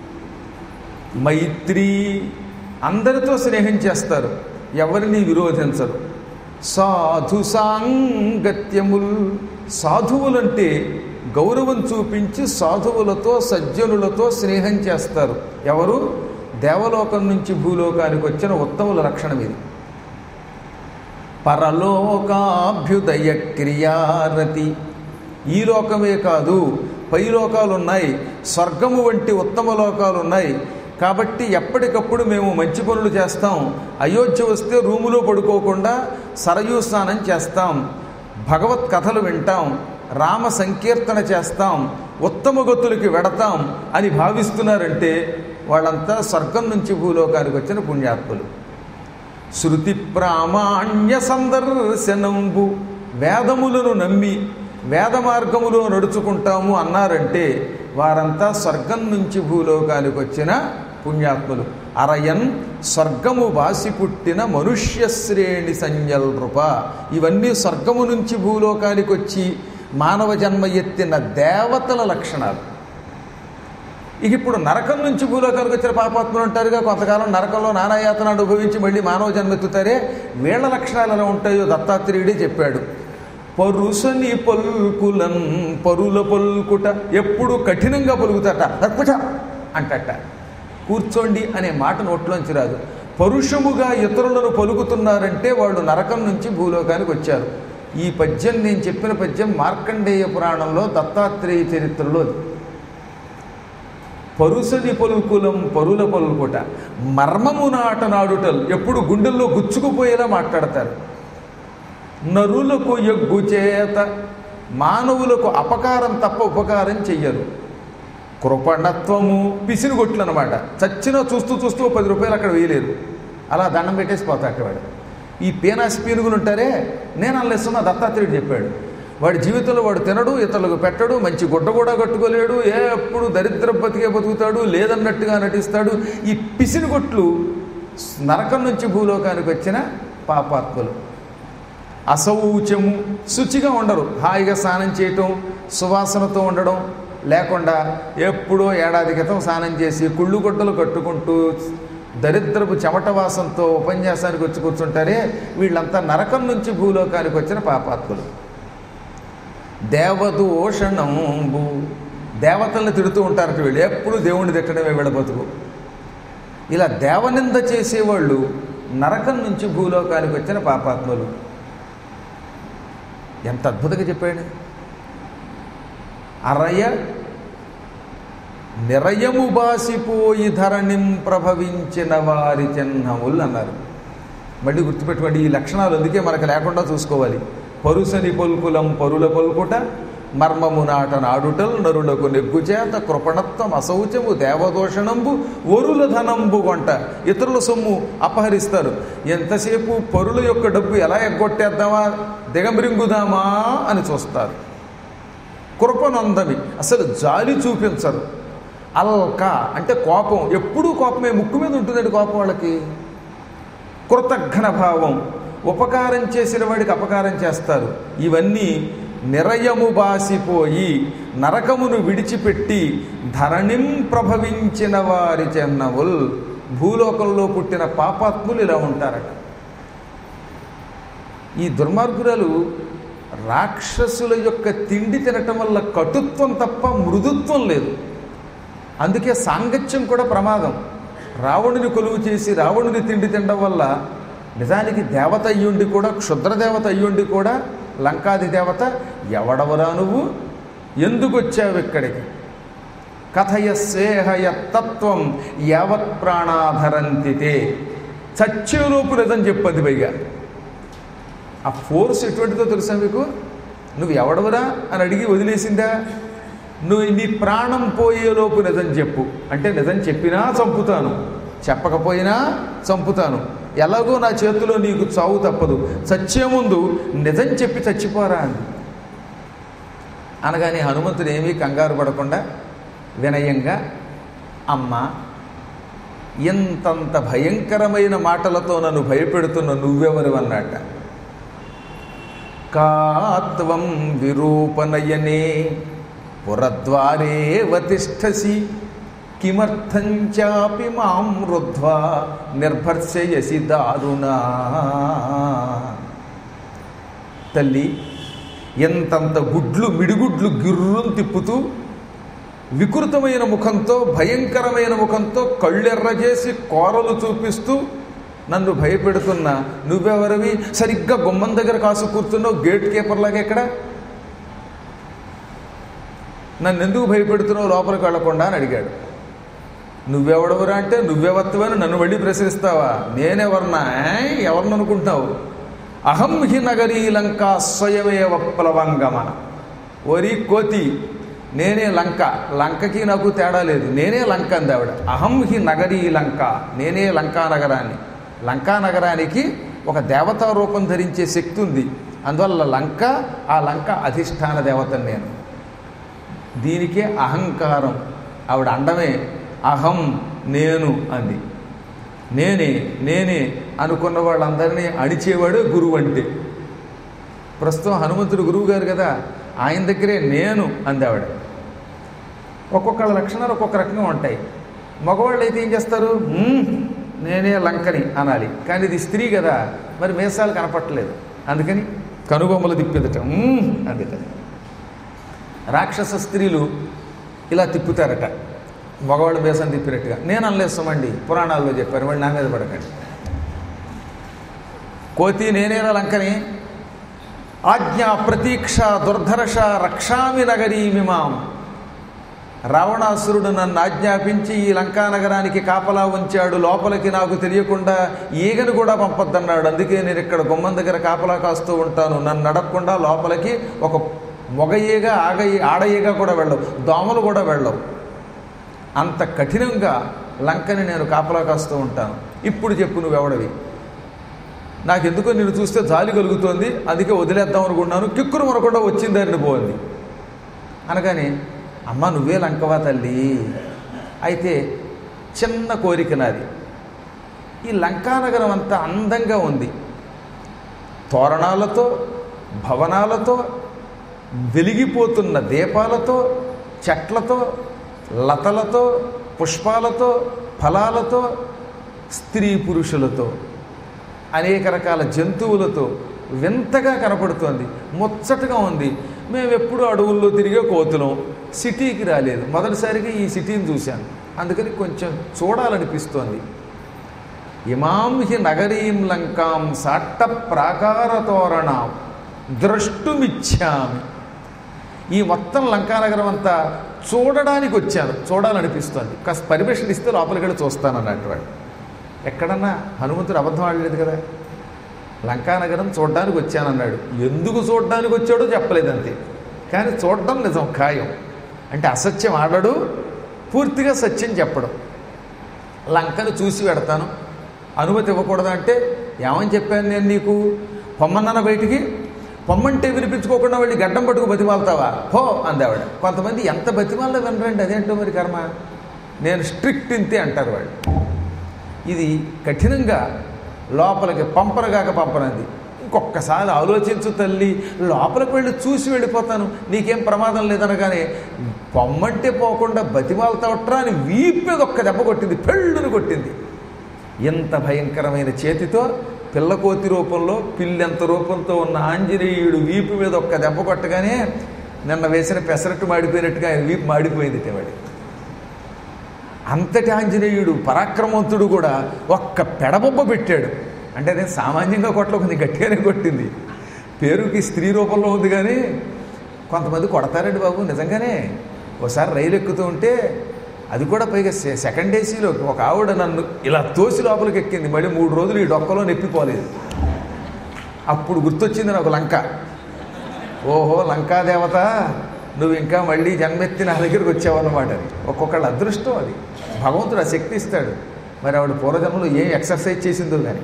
మైత్రి అందరితో స్నేహం చేస్తారు ఎవరిని విరోధించరు సాధు సాంగత్యముల్ సాధువులంటే గౌరవం చూపించి సాధువులతో సజ్జనులతో స్నేహం చేస్తారు ఎవరు దేవలోకం నుంచి భూలోకానికి వచ్చిన ఉత్తముల లక్షణం ఇది పరలోకాభ్యుదయ క్రియారతి ఈ లోకమే కాదు పై లోకాలు ఉన్నాయి స్వర్గము వంటి ఉత్తమ లోకాలు ఉన్నాయి కాబట్టి ఎప్పటికప్పుడు మేము మంచి పనులు చేస్తాం అయోధ్య వస్తే రూములో పడుకోకుండా సరయూ స్నానం చేస్తాం భగవత్ కథలు వింటాం రామ సంకీర్తన చేస్తాం ఉత్తమ గతులకి వెడతాం అని భావిస్తున్నారంటే వాళ్ళంతా స్వర్గం నుంచి భూలోకానికి వచ్చిన పుణ్యాత్ములు శృతి ప్రామాణ్య సందర్శనంబు వేదములను నమ్మి వేద మార్గములో నడుచుకుంటాము అన్నారంటే వారంతా స్వర్గం నుంచి భూలోకానికి వచ్చిన పుణ్యాత్ములు అరయన్ స్వర్గము వాసి పుట్టిన మనుష్య శ్రేణి సంజల్ నృప ఇవన్నీ స్వర్గము నుంచి భూలోకానికి వచ్చి మానవ జన్మ ఎత్తిన దేవతల లక్షణాలు ఇక ఇప్పుడు నరకం నుంచి భూలోకానికి వచ్చిన పాపాత్ములు ఉంటారుగా కొంతకాలం నరకంలో నానాయాతన అనుభవించి మళ్ళీ మానవ జన్మెత్తుతారే వీళ్ళ లక్షణాలు ఎలా ఉంటాయో దత్తాత్రేయుడే చెప్పాడు పరుసని పలుకులన్ పరుల పలుకుట ఎప్పుడు కఠినంగా పలుకుతాట అర్పుట అంటట కూర్చోండి అనే మాట నోట్లోంచి రాదు పరుషముగా ఇతరులను పలుకుతున్నారంటే వాళ్ళు నరకం నుంచి భూలోకానికి వచ్చారు ఈ పద్యం నేను చెప్పిన పద్యం మార్కండేయ పురాణంలో దత్తాత్రేయ చరిత్రలో పరుసని పలుకులం పరుల పలుకుట మర్మము నాట నాడుటలు ఎప్పుడు గుండెల్లో గుచ్చుకుపోయేలా మాట్లాడతారు నరులకు ఎగ్గు చేత మానవులకు అపకారం తప్ప ఉపకారం చెయ్యరు కృపణత్వము పిసిరుగొట్లు అనమాట చచ్చినా చూస్తూ చూస్తూ ఓ పది రూపాయలు అక్కడ వేయలేరు అలా దండం పెట్టేసి పోతాట వాడు ఈ పీనాసి పీనుగులు ఉంటారే నేను అల్లేస్తున్నా దత్తాత్రేయుడు చెప్పాడు వాడి జీవితంలో వాడు తినడు ఇతరులకు పెట్టడు మంచి గుడ్డ కూడా కట్టుకోలేడు ఏ ఎప్పుడు దరిద్ర బతికే బతుకుతాడు లేదన్నట్టుగా నటిస్తాడు ఈ పిసినిగొట్లు నరకం నుంచి భూలోకానికి వచ్చిన పాపాత్ములు అసౌచము శుచిగా ఉండరు హాయిగా స్నానం చేయటం సువాసనతో ఉండడం లేకుండా ఎప్పుడో ఏడాది క్రితం స్నానం చేసి కుళ్ళు గుడ్డలు కట్టుకుంటూ దరిద్రపు చెమట వాసంతో ఉపన్యాసానికి వచ్చి కూర్చుంటారే వీళ్ళంతా నరకం నుంచి భూలోకానికి వచ్చిన పాపాత్ములు దేవదూషణంబు దేవతల్ని తిడుతూ ఉంటారట వీళ్ళు ఎప్పుడు దేవుణ్ణి తిట్టడమే వీళ్ళ బతుకు ఇలా దేవనింద చేసేవాళ్ళు నరకం నుంచి భూలోకానికి వచ్చిన పాపాత్ములు ఎంత అద్భుతంగా చెప్పాడు అరయ నిరయము బాసిపోయి ధరణిం ప్రభవించిన వారి చిహ్నములు అన్నారు మళ్ళీ గుర్తుపెట్టుకోండి ఈ లక్షణాలు అందుకే మనకు లేకుండా చూసుకోవాలి పరుసని పలుకులం పరుల పలుకుట మర్మము నాట నాడుటల్ నరులకు నెగ్గు చేత కృపణత్వం అశౌచము దేవదోషణంబు ఒరుల ధనంబు వంట ఇతరుల సొమ్ము అపహరిస్తారు ఎంతసేపు పరుల యొక్క డబ్బు ఎలా ఎగ్గొట్టేద్దామా దిగమరింగుదామా అని చూస్తారు కృపనందమి అసలు జాలి చూపించరు అల్క అంటే కోపం ఎప్పుడూ కోపమే ముక్కు మీద ఉంటుందండి కోపం వాళ్ళకి కృతఘ్న భావం ఉపకారం చేసిన వాడికి అపకారం చేస్తారు ఇవన్నీ నిరయము బాసిపోయి నరకమును విడిచిపెట్టి ధరణిం ప్రభవించిన వారి చెన్నవుల్ భూలోకంలో పుట్టిన పాపాత్ములు ఇలా ఉంటారట ఈ దుర్మార్గురాలు రాక్షసుల యొక్క తిండి తినటం వల్ల కటుత్వం తప్ప మృదుత్వం లేదు అందుకే సాంగత్యం కూడా ప్రమాదం రావణుని కొలువు చేసి రావణుని తిండి తినడం వల్ల నిజానికి దేవత అయ్యుండి కూడా క్షుద్ర దేవత అయ్యుండి కూడా లంకాది దేవత ఎవడవరా నువ్వు ఎందుకు వచ్చావు ఇక్కడికి కథయ సేహయ తత్వం యావత్ ప్రాణాధరంతితే చచ్చేలోపు నిజం చెప్పది పైగా ఆ ఫోర్స్ ఎటువంటిదో తెలుసా మీకు నువ్వు ఎవడవరా అని అడిగి వదిలేసిందా నువ్వు నీ ప్రాణం పోయేలోపు నిజం చెప్పు అంటే నిజం చెప్పినా చంపుతాను చెప్పకపోయినా చంపుతాను ఎలాగో నా చేతిలో నీకు చావు తప్పదు చచ్చే ముందు నిజం చెప్పి చచ్చిపోరా అంది అనగానే హనుమంతుడు ఏమీ కంగారు పడకుండా వినయంగా అమ్మ ఇంతంత భయంకరమైన మాటలతో నన్ను భయపెడుతున్న నువ్వెవరు అన్నట్ట కాత్వం విరూపనయనే పురద్వారే వతిష్టసి కిమర్థం చాపి మాం రుద్ధ్వా నిర్భర్షయసి దారుణా తల్లి ఎంతంత గుడ్లు మిడిగుడ్లు గిర్రును తిప్పుతూ వికృతమైన ముఖంతో భయంకరమైన ముఖంతో కళ్ళెర్రజేసి కోరలు చూపిస్తూ నన్ను భయపెడుతున్న నువ్వెవరివి సరిగ్గా గుమ్మం దగ్గర కాసు కూర్చున్నావు గేట్ కీపర్ లాగా ఎక్కడ నన్ను ఎందుకు భయపెడుతున్నావు లోపలికి వెళ్లకుండా అని అడిగాడు నువ్వెవడవురా అంటే నువ్వెవత్తువని నన్ను మళ్ళీ ప్రశ్నిస్తావా నేనెవరన్నా ఎవరిని అనుకుంటున్నావు అహం హి నగరీ లంక స్వయమేవ ప్లవంగమ ఓరి కోతి నేనే లంక లంకకి నాకు తేడా లేదు నేనే లంక అంది ఆవిడ అహం హి నగరీ లంక నేనే లంకా నగరాన్ని లంకా నగరానికి ఒక దేవతా రూపం ధరించే శక్తి ఉంది అందువల్ల లంక ఆ లంక అధిష్టాన దేవతని నేను దీనికే అహంకారం ఆవిడ అండమే అహం నేను అంది నేనే నేనే అనుకున్న వాళ్ళందరినీ అణిచేవాడు గురువు అంటే ప్రస్తుతం హనుమంతుడు గురువు గారు కదా ఆయన దగ్గరే నేను అంది ఆవిడ ఒక్కొక్కళ్ళ లక్షణాలు ఒక్కొక్క రకంగా ఉంటాయి మగవాళ్ళు అయితే ఏం చేస్తారు "మ్మ్, నేనే లంకని అనాలి కానీ ఇది స్త్రీ కదా మరి మేసాలు కనపట్టలేదు అందుకని కనుబొమ్మలు తిప్పిదట "మ్మ్" అందుట రాక్షస స్త్రీలు ఇలా తిప్పుతారట మగవాళ్ళు మేసం తిప్పినట్టుగా నేను అనలేస్తామండి పురాణాల్లో చెప్పారు వాళ్ళు నా మీద పడకండి కోతి నేనేనా లంకని ఆజ్ఞ ప్రతీక్ష దుర్ధర్ష రక్షామి నగరీమిమాం రావణాసురుడు నన్ను ఆజ్ఞాపించి ఈ లంకా నగరానికి కాపలా ఉంచాడు లోపలికి నాకు తెలియకుండా ఈగను కూడా పంపొద్దన్నాడు అందుకే నేను ఇక్కడ గుమ్మం దగ్గర కాపలా కాస్తూ ఉంటాను నన్ను నడకుండా లోపలికి ఒక మొగ ఈగ ఆగ ఈ- ఆడ ఈగ కూడా వెళ్ళవు దోమలు కూడా వెళ్ళవు అంత కఠినంగా లంకని నేను కాపలా కాస్తూ ఉంటాను ఇప్పుడు చెప్పు నువ్వెవడవి నాకు ఎందుకో నేను చూస్తే జాలి కలుగుతోంది అందుకే వదిలేద్దాం అనుకున్నాను కిక్కురు మనకుండా వచ్చిందని పోయింది అనగానే అమ్మ నువ్వే లంకవా తల్లి అయితే చిన్న కోరిక నాది ఈ లంకానగరం అంతా అందంగా ఉంది తోరణాలతో భవనాలతో వెలిగిపోతున్న దీపాలతో చెట్లతో లతలతో పుష్పాలతో ఫలాలతో స్త్రీ పురుషులతో అనేక రకాల జంతువులతో వింతగా కనపడుతోంది ముచ్చటగా ఉంది మేము ఎప్పుడు అడవుల్లో తిరిగే కోతులం సిటీకి రాలేదు మొదటిసారిగా ఈ సిటీని చూశాను అందుకని కొంచెం చూడాలనిపిస్తోంది ఇమాం హి నగరీం లంకాం సాట్ట ప్రాకార తోరణాం ద్రష్టుమిచ్చామి ఈ మొత్తం లంకానగరం అంతా చూడడానికి వచ్చాను చూడాలనిపిస్తోంది కాస్త పర్మిషన్ ఇస్తే లోపలికి వెళ్ళి చూస్తానన్నట్టు వాడు ఎక్కడన్నా హనుమంతుడు అబద్ధం ఆడలేదు కదా లంకానగరం చూడడానికి వచ్చానన్నాడు ఎందుకు చూడడానికి వచ్చాడో చెప్పలేదు అంతే కానీ చూడడం నిజం ఖాయం అంటే అసత్యం ఆడడు పూర్తిగా సత్యం చెప్పడం లంకను చూసి పెడతాను అనుమతి ఇవ్వకూడదా అంటే ఏమని చెప్పాను నేను నీకు పొమ్మన్నాన బయటికి పొమ్మంటే వినిపించుకోకుండా వెళ్ళి గడ్డం పట్టుకు బతిమాలుతావా హో అందావిడ కొంతమంది ఎంత బతిమాల్లో వినరండి అదేంటో మరి కర్మ నేను స్ట్రిక్ట్ ఇంతే అంటారు వాళ్ళు ఇది కఠినంగా లోపలికి పంపనగాక పంపనంది ఇంకొకసారి ఆలోచించు తల్లి లోపలికి వెళ్ళి చూసి వెళ్ళిపోతాను నీకేం ప్రమాదం లేదనగానే పొమ్మంటే పోకుండా బతిమాలతావట్రా అని వీపు మీద ఒక్క దెబ్బ కొట్టింది పెళ్ళును కొట్టింది ఎంత భయంకరమైన చేతితో పిల్లకోతి రూపంలో పిల్లెంత రూపంతో ఉన్న ఆంజనేయుడు వీపు మీద ఒక్క దెబ్బ కొట్టగానే నిన్న వేసిన పెసరట్టు మాడిపోయినట్టుగా ఆయన వీపు మాడిపోయింది వాడి అంతటి ఆంజనేయుడు పరాక్రమవంతుడు కూడా ఒక్క పెడబొబ్బ పెట్టాడు అంటే అదే సామాన్యంగా కొట్ల కొంచెం గట్టిగానే కొట్టింది పేరుకి స్త్రీ రూపంలో ఉంది కానీ కొంతమంది కొడతారండి బాబు నిజంగానే ఒకసారి రైలు ఎక్కుతూ ఉంటే అది కూడా పైగా సె- సెకండ్ ఏసీలో ఒక ఆవిడ నన్ను ఇలా తోసి లోపలికి ఎక్కింది మళ్ళీ మూడు రోజులు ఈ డొక్కలో నెప్పిపోలేదు అప్పుడు గుర్తొచ్చింది నాకు లంక ఓహో లంకా దేవత నువ్వు ఇంకా మళ్ళీ జన్మెత్తి నా దగ్గరికి వచ్చావన్నమాట అది ఒక్కొక్కళ్ళ అదృష్టం అది భగవంతుడు ఆ శక్తి ఇస్తాడు మరి ఆవిడ పూర్వజన్మలో ఏం ఎక్సర్సైజ్ చేసిందో కానీ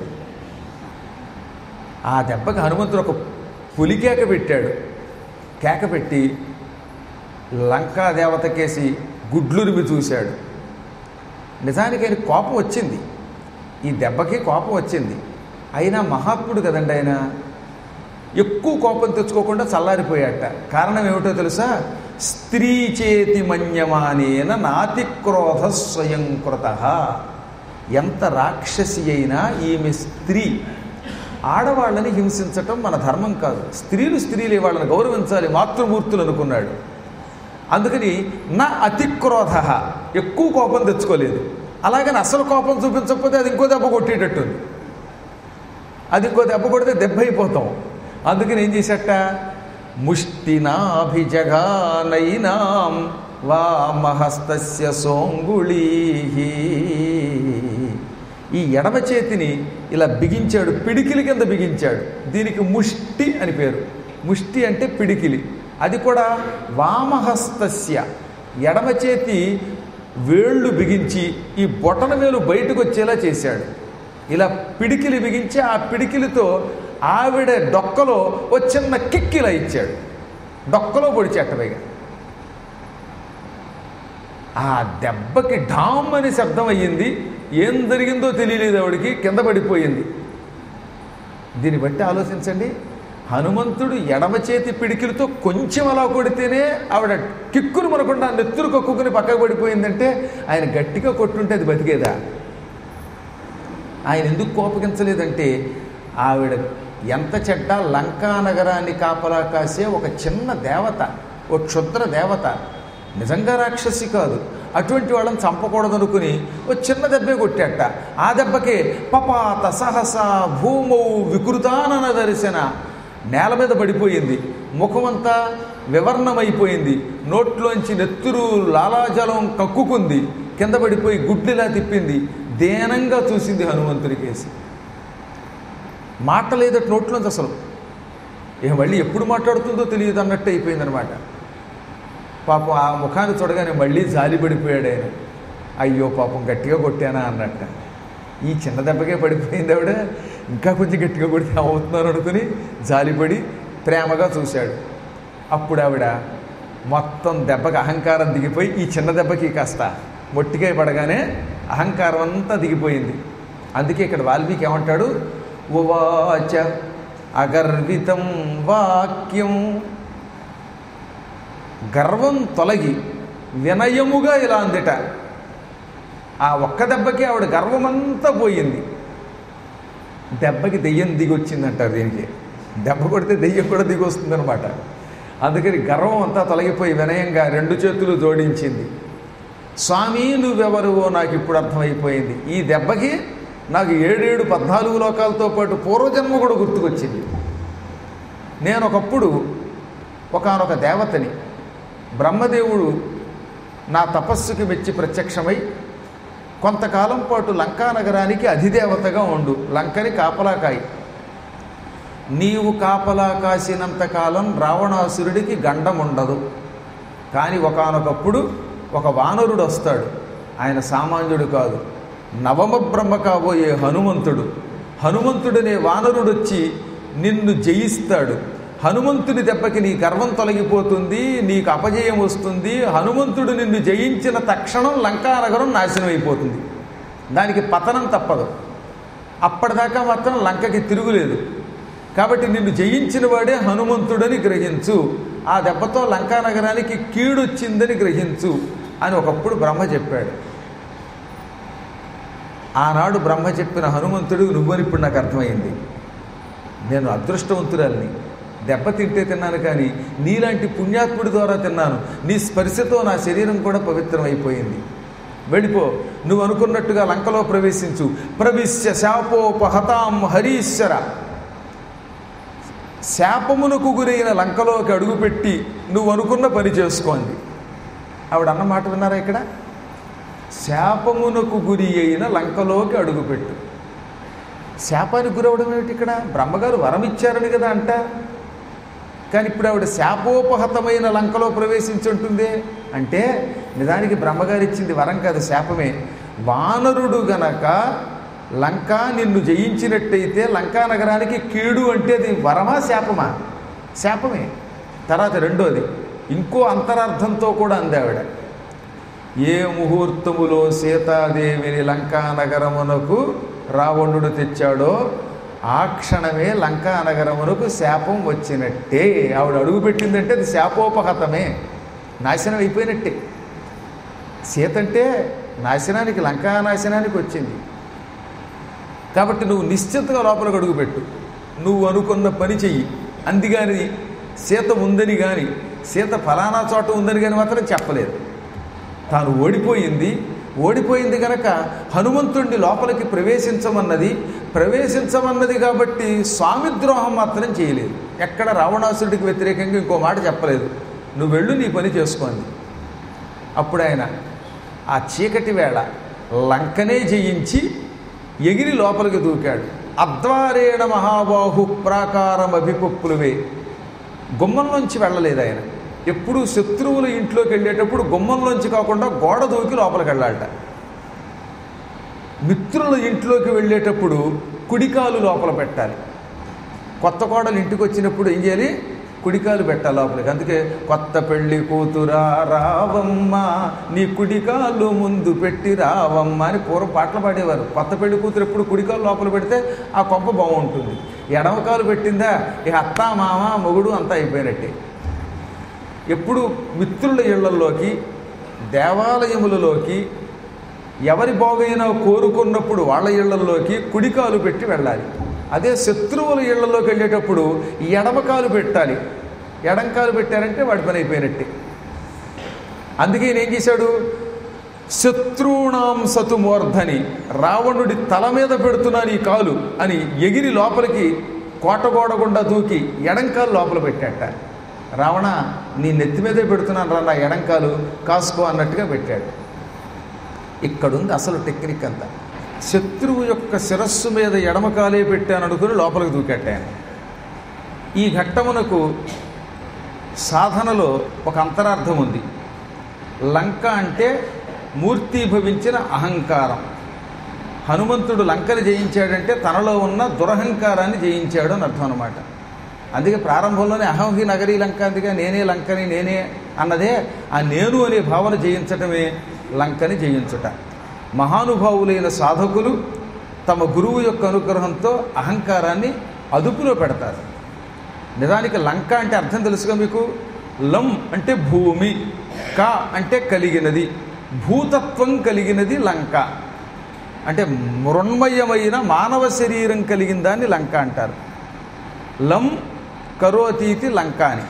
ఆ దెబ్బకి హనుమంతుడు ఒక పులి కేక పెట్టాడు కేక పెట్టి లంకా దేవతకేసి గుడ్లురిమి చూశాడు నిజానికి ఆయన కోపం వచ్చింది ఈ దెబ్బకి కోపం వచ్చింది అయినా మహాత్ముడు కదండి ఆయన ఎక్కువ కోపం తెచ్చుకోకుండా చల్లారిపోయాట కారణం ఏమిటో తెలుసా స్త్రీ చేతి మన్యమానేన నాతి క్రోధ స్వయం కృత ఎంత రాక్షసి అయినా ఈమె స్త్రీ ఆడవాళ్ళని హింసించటం మన ధర్మం కాదు స్త్రీలు స్త్రీలే వాళ్ళని గౌరవించాలి మాతృమూర్తులు అనుకున్నాడు అందుకని నా అతిక్రోధ ఎక్కువ కోపం తెచ్చుకోలేదు అలాగని అసలు కోపం చూపించకపోతే అది ఇంకో దెబ్బ కొట్టేటట్టుంది అది ఇంకో దెబ్బ కొడితే దెబ్బ అయిపోతాం అందుకని ఏం చేశాట ముష్టినాభిజగానైనాం వామహస్తస్య సోంగుళీ ఈ ఎడమ చేతిని ఇలా బిగించాడు పిడికిలి కింద బిగించాడు దీనికి ముష్టి అని పేరు ముష్టి అంటే పిడికిలి అది కూడా వామహస్తస్య ఎడమ చేతి వేళ్ళు బిగించి ఈ బొటన వేలు బయటకు వచ్చేలా చేశాడు ఇలా పిడికిలి బిగించి ఆ పిడికిలితో ఆవిడ డొక్కలో ఓ చిన్న కిక్కిలా ఇచ్చాడు డొక్కలో పొడిచేట పైగా ఆ దెబ్బకి ఢామ్ అనే శబ్దం అయ్యింది ఏం జరిగిందో తెలియలేదు ఆవిడికి కింద పడిపోయింది దీన్ని బట్టి ఆలోచించండి హనుమంతుడు ఎడమ చేతి పిడికిలతో కొంచెం అలా కొడితేనే ఆవిడ కిక్కురు మనకుండా నెత్తురు కక్కుకుని పక్కకు పడిపోయిందంటే ఆయన గట్టిగా కొట్టుంటే అది బతికేదా ఆయన ఎందుకు కోపగించలేదంటే ఆవిడ ఎంత చెడ్డ లంకా నగరాన్ని కాపలా కాసే ఒక చిన్న దేవత ఓ క్షుద్ర దేవత నిజంగా రాక్షసి కాదు అటువంటి వాళ్ళని చంపకూడదనుకుని ఓ చిన్న దెబ్బే కొట్టాట ఆ దెబ్బకే పపాత సహస భూమౌ వికృతానన దర్శన నేల మీద పడిపోయింది ముఖమంతా వివర్ణమైపోయింది నోట్లోంచి నెత్తురు లాలాజలం కక్కుకుంది కింద పడిపోయి గుడ్డిలా తిప్పింది దేనంగా చూసింది హనుమంతుడి కేసి మాట లేదట నోట్లోంచి అసలు ఇక మళ్ళీ ఎప్పుడు మాట్లాడుతుందో తెలియదు అన్నట్టు అయిపోయిందనమాట పాపం ఆ ముఖాన్ని చూడగానే మళ్ళీ జాలి పడిపోయాడు ఆయన అయ్యో పాపం గట్టిగా కొట్టానా అన్నట్ట ఈ చిన్న దెబ్బకే పడిపోయింది ఆవిడ ఇంకా కొంచెం గట్టిగా కొడితే అవుతున్నాను అనుకుని జాలిపడి ప్రేమగా చూశాడు అప్పుడు ఆవిడ మొత్తం దెబ్బకి అహంకారం దిగిపోయి ఈ చిన్న దెబ్బకి కాస్త మొట్టికాయ పడగానే అహంకారం అంతా దిగిపోయింది అందుకే ఇక్కడ వాల్మీకి ఏమంటాడు ఉవాచ అగర్వితం వాక్యం గర్వం తొలగి వినయముగా ఇలా అందట ఆ ఒక్క దెబ్బకి ఆవిడ గర్వమంతా పోయింది దెబ్బకి దెయ్యం దిగొచ్చిందంటారు దీనికి దెబ్బ కొడితే దెయ్యం కూడా దిగొస్తుందనమాట అందుకని గర్వం అంతా తొలగిపోయి వినయంగా రెండు చేతులు జోడించింది స్వామి నువ్వెవరువో నాకు ఇప్పుడు అర్థమైపోయింది ఈ దెబ్బకి నాకు ఏడేడు పద్నాలుగు లోకాలతో పాటు పూర్వజన్మ కూడా గుర్తుకొచ్చింది నేను ఒకప్పుడు ఒకనొక దేవతని బ్రహ్మదేవుడు నా తపస్సుకి మెచ్చి ప్రత్యక్షమై కొంతకాలం పాటు లంకా నగరానికి అధిదేవతగా ఉండు లంకని కాపలాకాయి నీవు కాపలా కాసినంత కాలం రావణాసురుడికి గండం ఉండదు కానీ ఒకానొకప్పుడు ఒక వానరుడు వస్తాడు ఆయన సామాన్యుడు కాదు నవమ బ్రహ్మ కాబోయే హనుమంతుడు హనుమంతుడనే వానరుడు వచ్చి నిన్ను జయిస్తాడు హనుమంతుడి దెబ్బకి నీ గర్వం తొలగిపోతుంది నీకు అపజయం వస్తుంది హనుమంతుడు నిన్ను జయించిన తక్షణం లంకానగరం నాశనం అయిపోతుంది దానికి పతనం తప్పదు అప్పటిదాకా మాత్రం లంకకి తిరుగులేదు కాబట్టి నిన్ను జయించిన వాడే హనుమంతుడని గ్రహించు ఆ దెబ్బతో లంకా నగరానికి కీడొచ్చిందని గ్రహించు అని ఒకప్పుడు బ్రహ్మ చెప్పాడు ఆనాడు బ్రహ్మ చెప్పిన హనుమంతుడు నువ్వని ఇప్పుడు నాకు అర్థమైంది నేను అదృష్టవంతురాల్ని దెబ్బ తింటే తిన్నాను కానీ నీలాంటి పుణ్యాత్ముడి ద్వారా తిన్నాను నీ స్పర్శతో నా శరీరం కూడా పవిత్రమైపోయింది వెళ్ళిపో నువ్వు అనుకున్నట్టుగా లంకలో ప్రవేశించు ప్రవిశ్య శాపోపహతాం హరీశ్వర శాపమునకు గురైన లంకలోకి అడుగుపెట్టి నువ్వు అనుకున్న పని చేసుకోండి ఆవిడ అన్న మాట విన్నారా ఇక్కడ శాపమునకు గురి అయిన లంకలోకి అడుగుపెట్టు శాపానికి గురవడం ఏమిటి ఇక్కడ బ్రహ్మగారు వరం ఇచ్చారని కదా అంట కానీ ఇప్పుడు ఆవిడ శాపోపహతమైన లంకలో ప్రవేశించుంటుందే అంటే నిజానికి బ్రహ్మగారు ఇచ్చింది వరం కాదు శాపమే వానరుడు గనక లంక నిన్ను జయించినట్టయితే లంకా నగరానికి కీడు అంటే అది వరమా శాపమా శాపమే తర్వాత రెండోది ఇంకో అంతరార్థంతో కూడా అంది ఆవిడ ఏ ముహూర్తములో సీతాదేవిని లంకా నగరమునకు రావణుడు తెచ్చాడో ఆ క్షణమే లంకా నగరమునకు శాపం వచ్చినట్టే ఆవిడ అడుగు పెట్టిందంటే అది శాపోపహతమే నాశనం అయిపోయినట్టే సీత అంటే నాశనానికి లంకా నాశనానికి వచ్చింది కాబట్టి నువ్వు నిశ్చితగా లోపలికి అడుగుపెట్టు నువ్వు అనుకున్న పని చెయ్యి అందుకని సీత ఉందని కానీ సీత ఫలానా చోట ఉందని కానీ మాత్రం చెప్పలేదు తాను ఓడిపోయింది ఓడిపోయింది కనుక హనుమంతుణ్ణి లోపలికి ప్రవేశించమన్నది ప్రవేశించమన్నది కాబట్టి స్వామి ద్రోహం మాత్రం చేయలేదు ఎక్కడ రావణాసురుడికి వ్యతిరేకంగా ఇంకో మాట చెప్పలేదు నువ్వు వెళ్ళు నీ పని చేసుకోండి అప్పుడు ఆయన ఆ చీకటి వేళ లంకనే జయించి ఎగిరి లోపలికి దూకాడు అద్వారేణ మహాబాహు ప్రాకారం అభిపుప్లువే గుమ్మంలోంచి వెళ్ళలేదు ఆయన ఎప్పుడు శత్రువుల ఇంట్లోకి వెళ్ళేటప్పుడు గుమ్మంలోంచి కాకుండా గోడ దూకి లోపలికి వెళ్ళాలట మిత్రుల ఇంట్లోకి వెళ్ళేటప్పుడు కుడికాలు లోపల పెట్టాలి కొత్త కోడలు ఇంటికి వచ్చినప్పుడు ఏం చేయాలి కుడికాలు పెట్టాలి లోపలికి అందుకే కొత్త పెళ్లి కూతురా రావమ్మ నీ కుడికాలు ముందు పెట్టి రావమ్మ అని పూర్వం పాటలు పాడేవారు కొత్త పెళ్లి కూతురు ఎప్పుడు కుడికాలు లోపల పెడితే ఆ కొంప బాగుంటుంది ఎడమకాలు పెట్టిందా ఇక అత్త మామ మొగుడు అంతా అయిపోయినట్టే ఎప్పుడు మిత్రుల ఇళ్లలోకి దేవాలయములలోకి ఎవరి బాగైనా కోరుకున్నప్పుడు వాళ్ళ ఇళ్లలోకి కుడికాలు పెట్టి వెళ్ళాలి అదే శత్రువుల ఇళ్లలోకి వెళ్ళేటప్పుడు ఎడమకాలు పెట్టాలి ఎడంకాలు పెట్టారంటే వాడి పని అయిపోయినట్టే అందుకే ఈయన ఏం చేశాడు శత్రువుణాం సతుమూర్ధని రావణుడి తల మీద పెడుతున్నాను ఈ కాలు అని ఎగిరి లోపలికి కోటగోడ గుండా దూకి ఎడంకాలు లోపల పెట్టాట రావణ నీ నెత్తి మీదే పెడుతున్నాను రా నా ఎడంకాలు కాసుకో అన్నట్టుగా పెట్టాడు ఇక్కడుంది అసలు టెక్నిక్ అంతా శత్రువు యొక్క శిరస్సు మీద ఎడమకాలే పెట్టాను అనుకుని లోపలికి దూకెట్ట ఆయన ఈ ఘట్టమునకు సాధనలో ఒక అంతరార్థం ఉంది లంక అంటే మూర్తీభవించిన అహంకారం హనుమంతుడు లంకని జయించాడంటే తనలో ఉన్న దురహంకారాన్ని జయించాడు అని అర్థం అనమాట అందుకే ప్రారంభంలోనే అహంహి నగరీ లంక అందుకే నేనే లంకని నేనే అన్నదే ఆ నేను అనే భావన జయించటమే లంకని జయించుట మహానుభావులైన సాధకులు తమ గురువు యొక్క అనుగ్రహంతో అహంకారాన్ని అదుపులో పెడతారు నిజానికి లంక అంటే అర్థం తెలుసుగా మీకు లం అంటే భూమి క అంటే కలిగినది భూతత్వం కలిగినది లంక అంటే మృణ్మయమైన మానవ శరీరం కలిగిన దాన్ని లంక అంటారు లం కరోతీతి లంక అని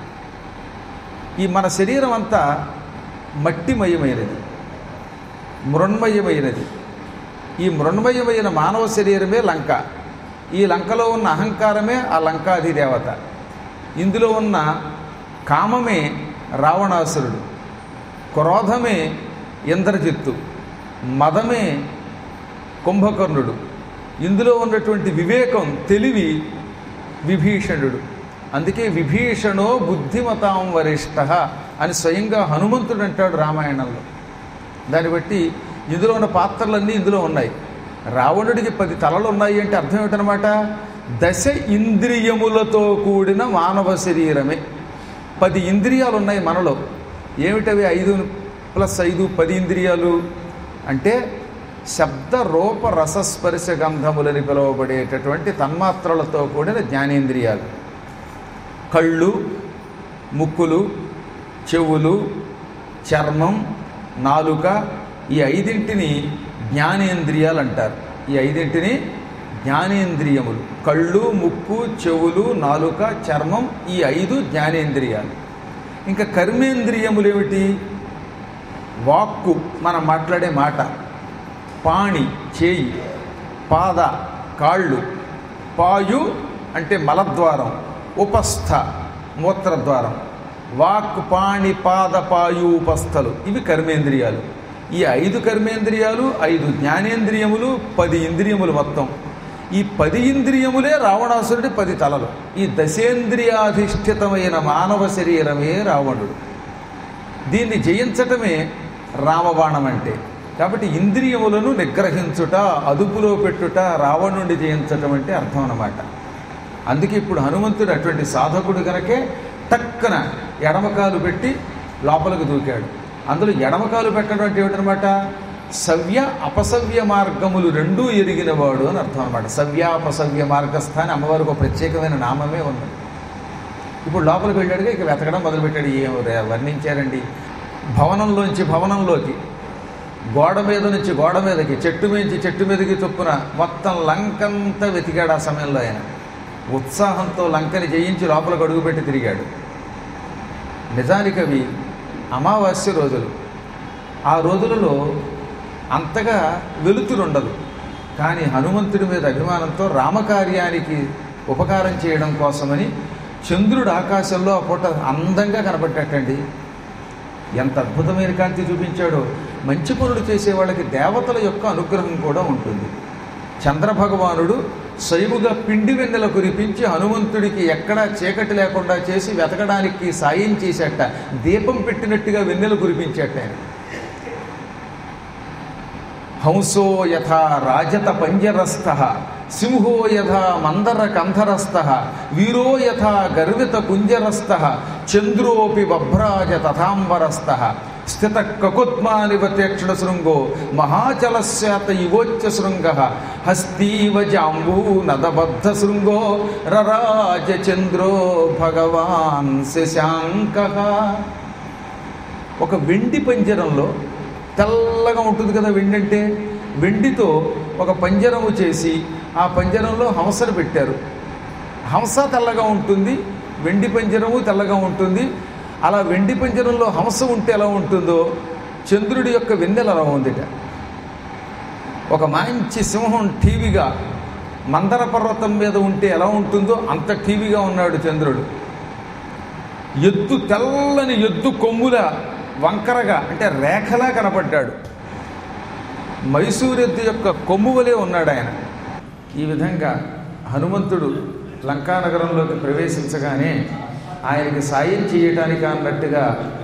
ఈ మన శరీరం అంతా మట్టిమయమైనది మృణ్మయమైనది ఈ మృణ్మయమైన మానవ శరీరమే లంక ఈ లంకలో ఉన్న అహంకారమే ఆ లంకాది దేవత ఇందులో ఉన్న కామమే రావణాసురుడు క్రోధమే ఇంద్రజిత్తు మదమే కుంభకర్ణుడు ఇందులో ఉన్నటువంటి వివేకం తెలివి విభీషణుడు అందుకే విభీషణో బుద్ధిమతాం వరిష్ట అని స్వయంగా హనుమంతుడు అంటాడు రామాయణంలో దాన్ని బట్టి ఇందులో ఉన్న పాత్రలన్నీ ఇందులో ఉన్నాయి రావణుడికి పది తలలు ఉన్నాయి అంటే అర్థం ఏమిటనమాట దశ ఇంద్రియములతో కూడిన మానవ శరీరమే పది ఇంద్రియాలు ఉన్నాయి మనలో ఏమిటవి ఐదు ప్లస్ ఐదు పది ఇంద్రియాలు అంటే శబ్ద రూప రసస్పర్శ గంధములని పిలువబడేటటువంటి తన్మాత్రలతో కూడిన జ్ఞానేంద్రియాలు కళ్ళు ముక్కులు చెవులు చర్మం నాలుక ఈ ఐదింటిని జ్ఞానేంద్రియాలు అంటారు ఈ ఐదింటిని జ్ఞానేంద్రియములు కళ్ళు ముక్కు చెవులు నాలుక చర్మం ఈ ఐదు జ్ఞానేంద్రియాలు ఇంకా కర్మేంద్రియములు ఏమిటి వాక్కు మనం మాట్లాడే మాట పాణి చేయి పాద కాళ్ళు పాయు అంటే మలద్వారం ఉపస్థ మూత్రద్వారం వాక్ పాణి పాద పాయు ఉపస్థలు ఇవి కర్మేంద్రియాలు ఈ ఐదు కర్మేంద్రియాలు ఐదు జ్ఞానేంద్రియములు పది ఇంద్రియములు మొత్తం ఈ పది ఇంద్రియములే రావణాసురుడి పది తలలు ఈ దశేంద్రియాధిష్ఠితమైన మానవ శరీరమే రావణుడు దీన్ని జయించటమే రామబాణం అంటే కాబట్టి ఇంద్రియములను నిగ్రహించుట అదుపులో పెట్టుట రావణుడిని జయించటం అంటే అర్థం అన్నమాట అందుకే ఇప్పుడు హనుమంతుడు అటువంటి సాధకుడు కనుకే టక్కన ఎడమకాలు పెట్టి లోపలికి దూకాడు అందులో ఎడమకాలు పెట్టడం అంటే ఏమిటనమాట సవ్య అపసవ్య మార్గములు రెండూ ఎరిగినవాడు అని అర్థం అనమాట సవ్య అపసవ్య మార్గస్థ అని అమ్మవారికి ఒక ప్రత్యేకమైన నామమే ఉన్నది ఇప్పుడు లోపలికి వెళ్ళాడుగా ఇక వెతకడం మొదలుపెట్టాడు ఏం రే- వర్ణించారండి భవనంలోంచి భవనంలోకి గోడ మీద నుంచి గోడ మీదకి చెట్టు మించి చెట్టు మీదకి చొప్పున మొత్తం లంకంతా వెతికాడు ఆ సమయంలో ఆయన ఉత్సాహంతో లంకని జయించి లోపలికి అడుగుపెట్టి తిరిగాడు నిజానికి అవి అమావాస్య రోజులు ఆ రోజులలో అంతగా వెలుతురుండదు కానీ హనుమంతుడి మీద అభిమానంతో రామకార్యానికి ఉపకారం చేయడం కోసమని చంద్రుడు ఆకాశంలో ఆ పూట అందంగా కనబడ్డటండి ఎంత అద్భుతమైన కాంతి చూపించాడో మంచి పనులు చేసే వాళ్ళకి దేవతల యొక్క అనుగ్రహం కూడా ఉంటుంది చంద్రభగవానుడు స్వయముగా పిండి వెన్నెల కురిపించి హనుమంతుడికి ఎక్కడా చీకటి లేకుండా చేసి వెతకడానికి సాయం చేసేట దీపం పెట్టినట్టుగా వెన్నెల కురిపించేట ఆయన హంసో యథా రాజత పంజరస్థ సింహో యథా మందర కంధరస్థ వీరో యథా గర్విత కుంజరస్థ చంద్రోపి బభ్రాజ తథాంబరస్థ స్థిత కకుత్మానివ తీక్షణ శృంగో మహాచలస్యాత ఇవోచ్చ శృంగ హస్తీవ జాంబూ నదబద్ధ శృంగో రరాజ చంద్రో భగవాన్ శశాంక ఒక వెండి పంజరంలో తెల్లగా ఉంటుంది కదా వెండి అంటే వెండితో ఒక పంజరము చేసి ఆ పంజరంలో హంసను పెట్టారు హంస తెల్లగా ఉంటుంది వెండి పంజరము తెల్లగా ఉంటుంది అలా వెండి పంజరంలో హంస ఉంటే ఎలా ఉంటుందో చంద్రుడి యొక్క వెన్నెల అలా ఉందిట ఒక మంచి సింహం టీవీగా మందర పర్వతం మీద ఉంటే ఎలా ఉంటుందో అంత టీవీగా ఉన్నాడు చంద్రుడు ఎద్దు తెల్లని ఎద్దు కొమ్ముల వంకరగా అంటే రేఖలా కనపడ్డాడు మైసూరెద్దు యొక్క కొమ్ము వలె ఉన్నాడు ఆయన ఈ విధంగా హనుమంతుడు లంకానగరంలోకి ప్రవేశించగానే ఆయనకి సాయం చేయటానికి అన్నట్టుగా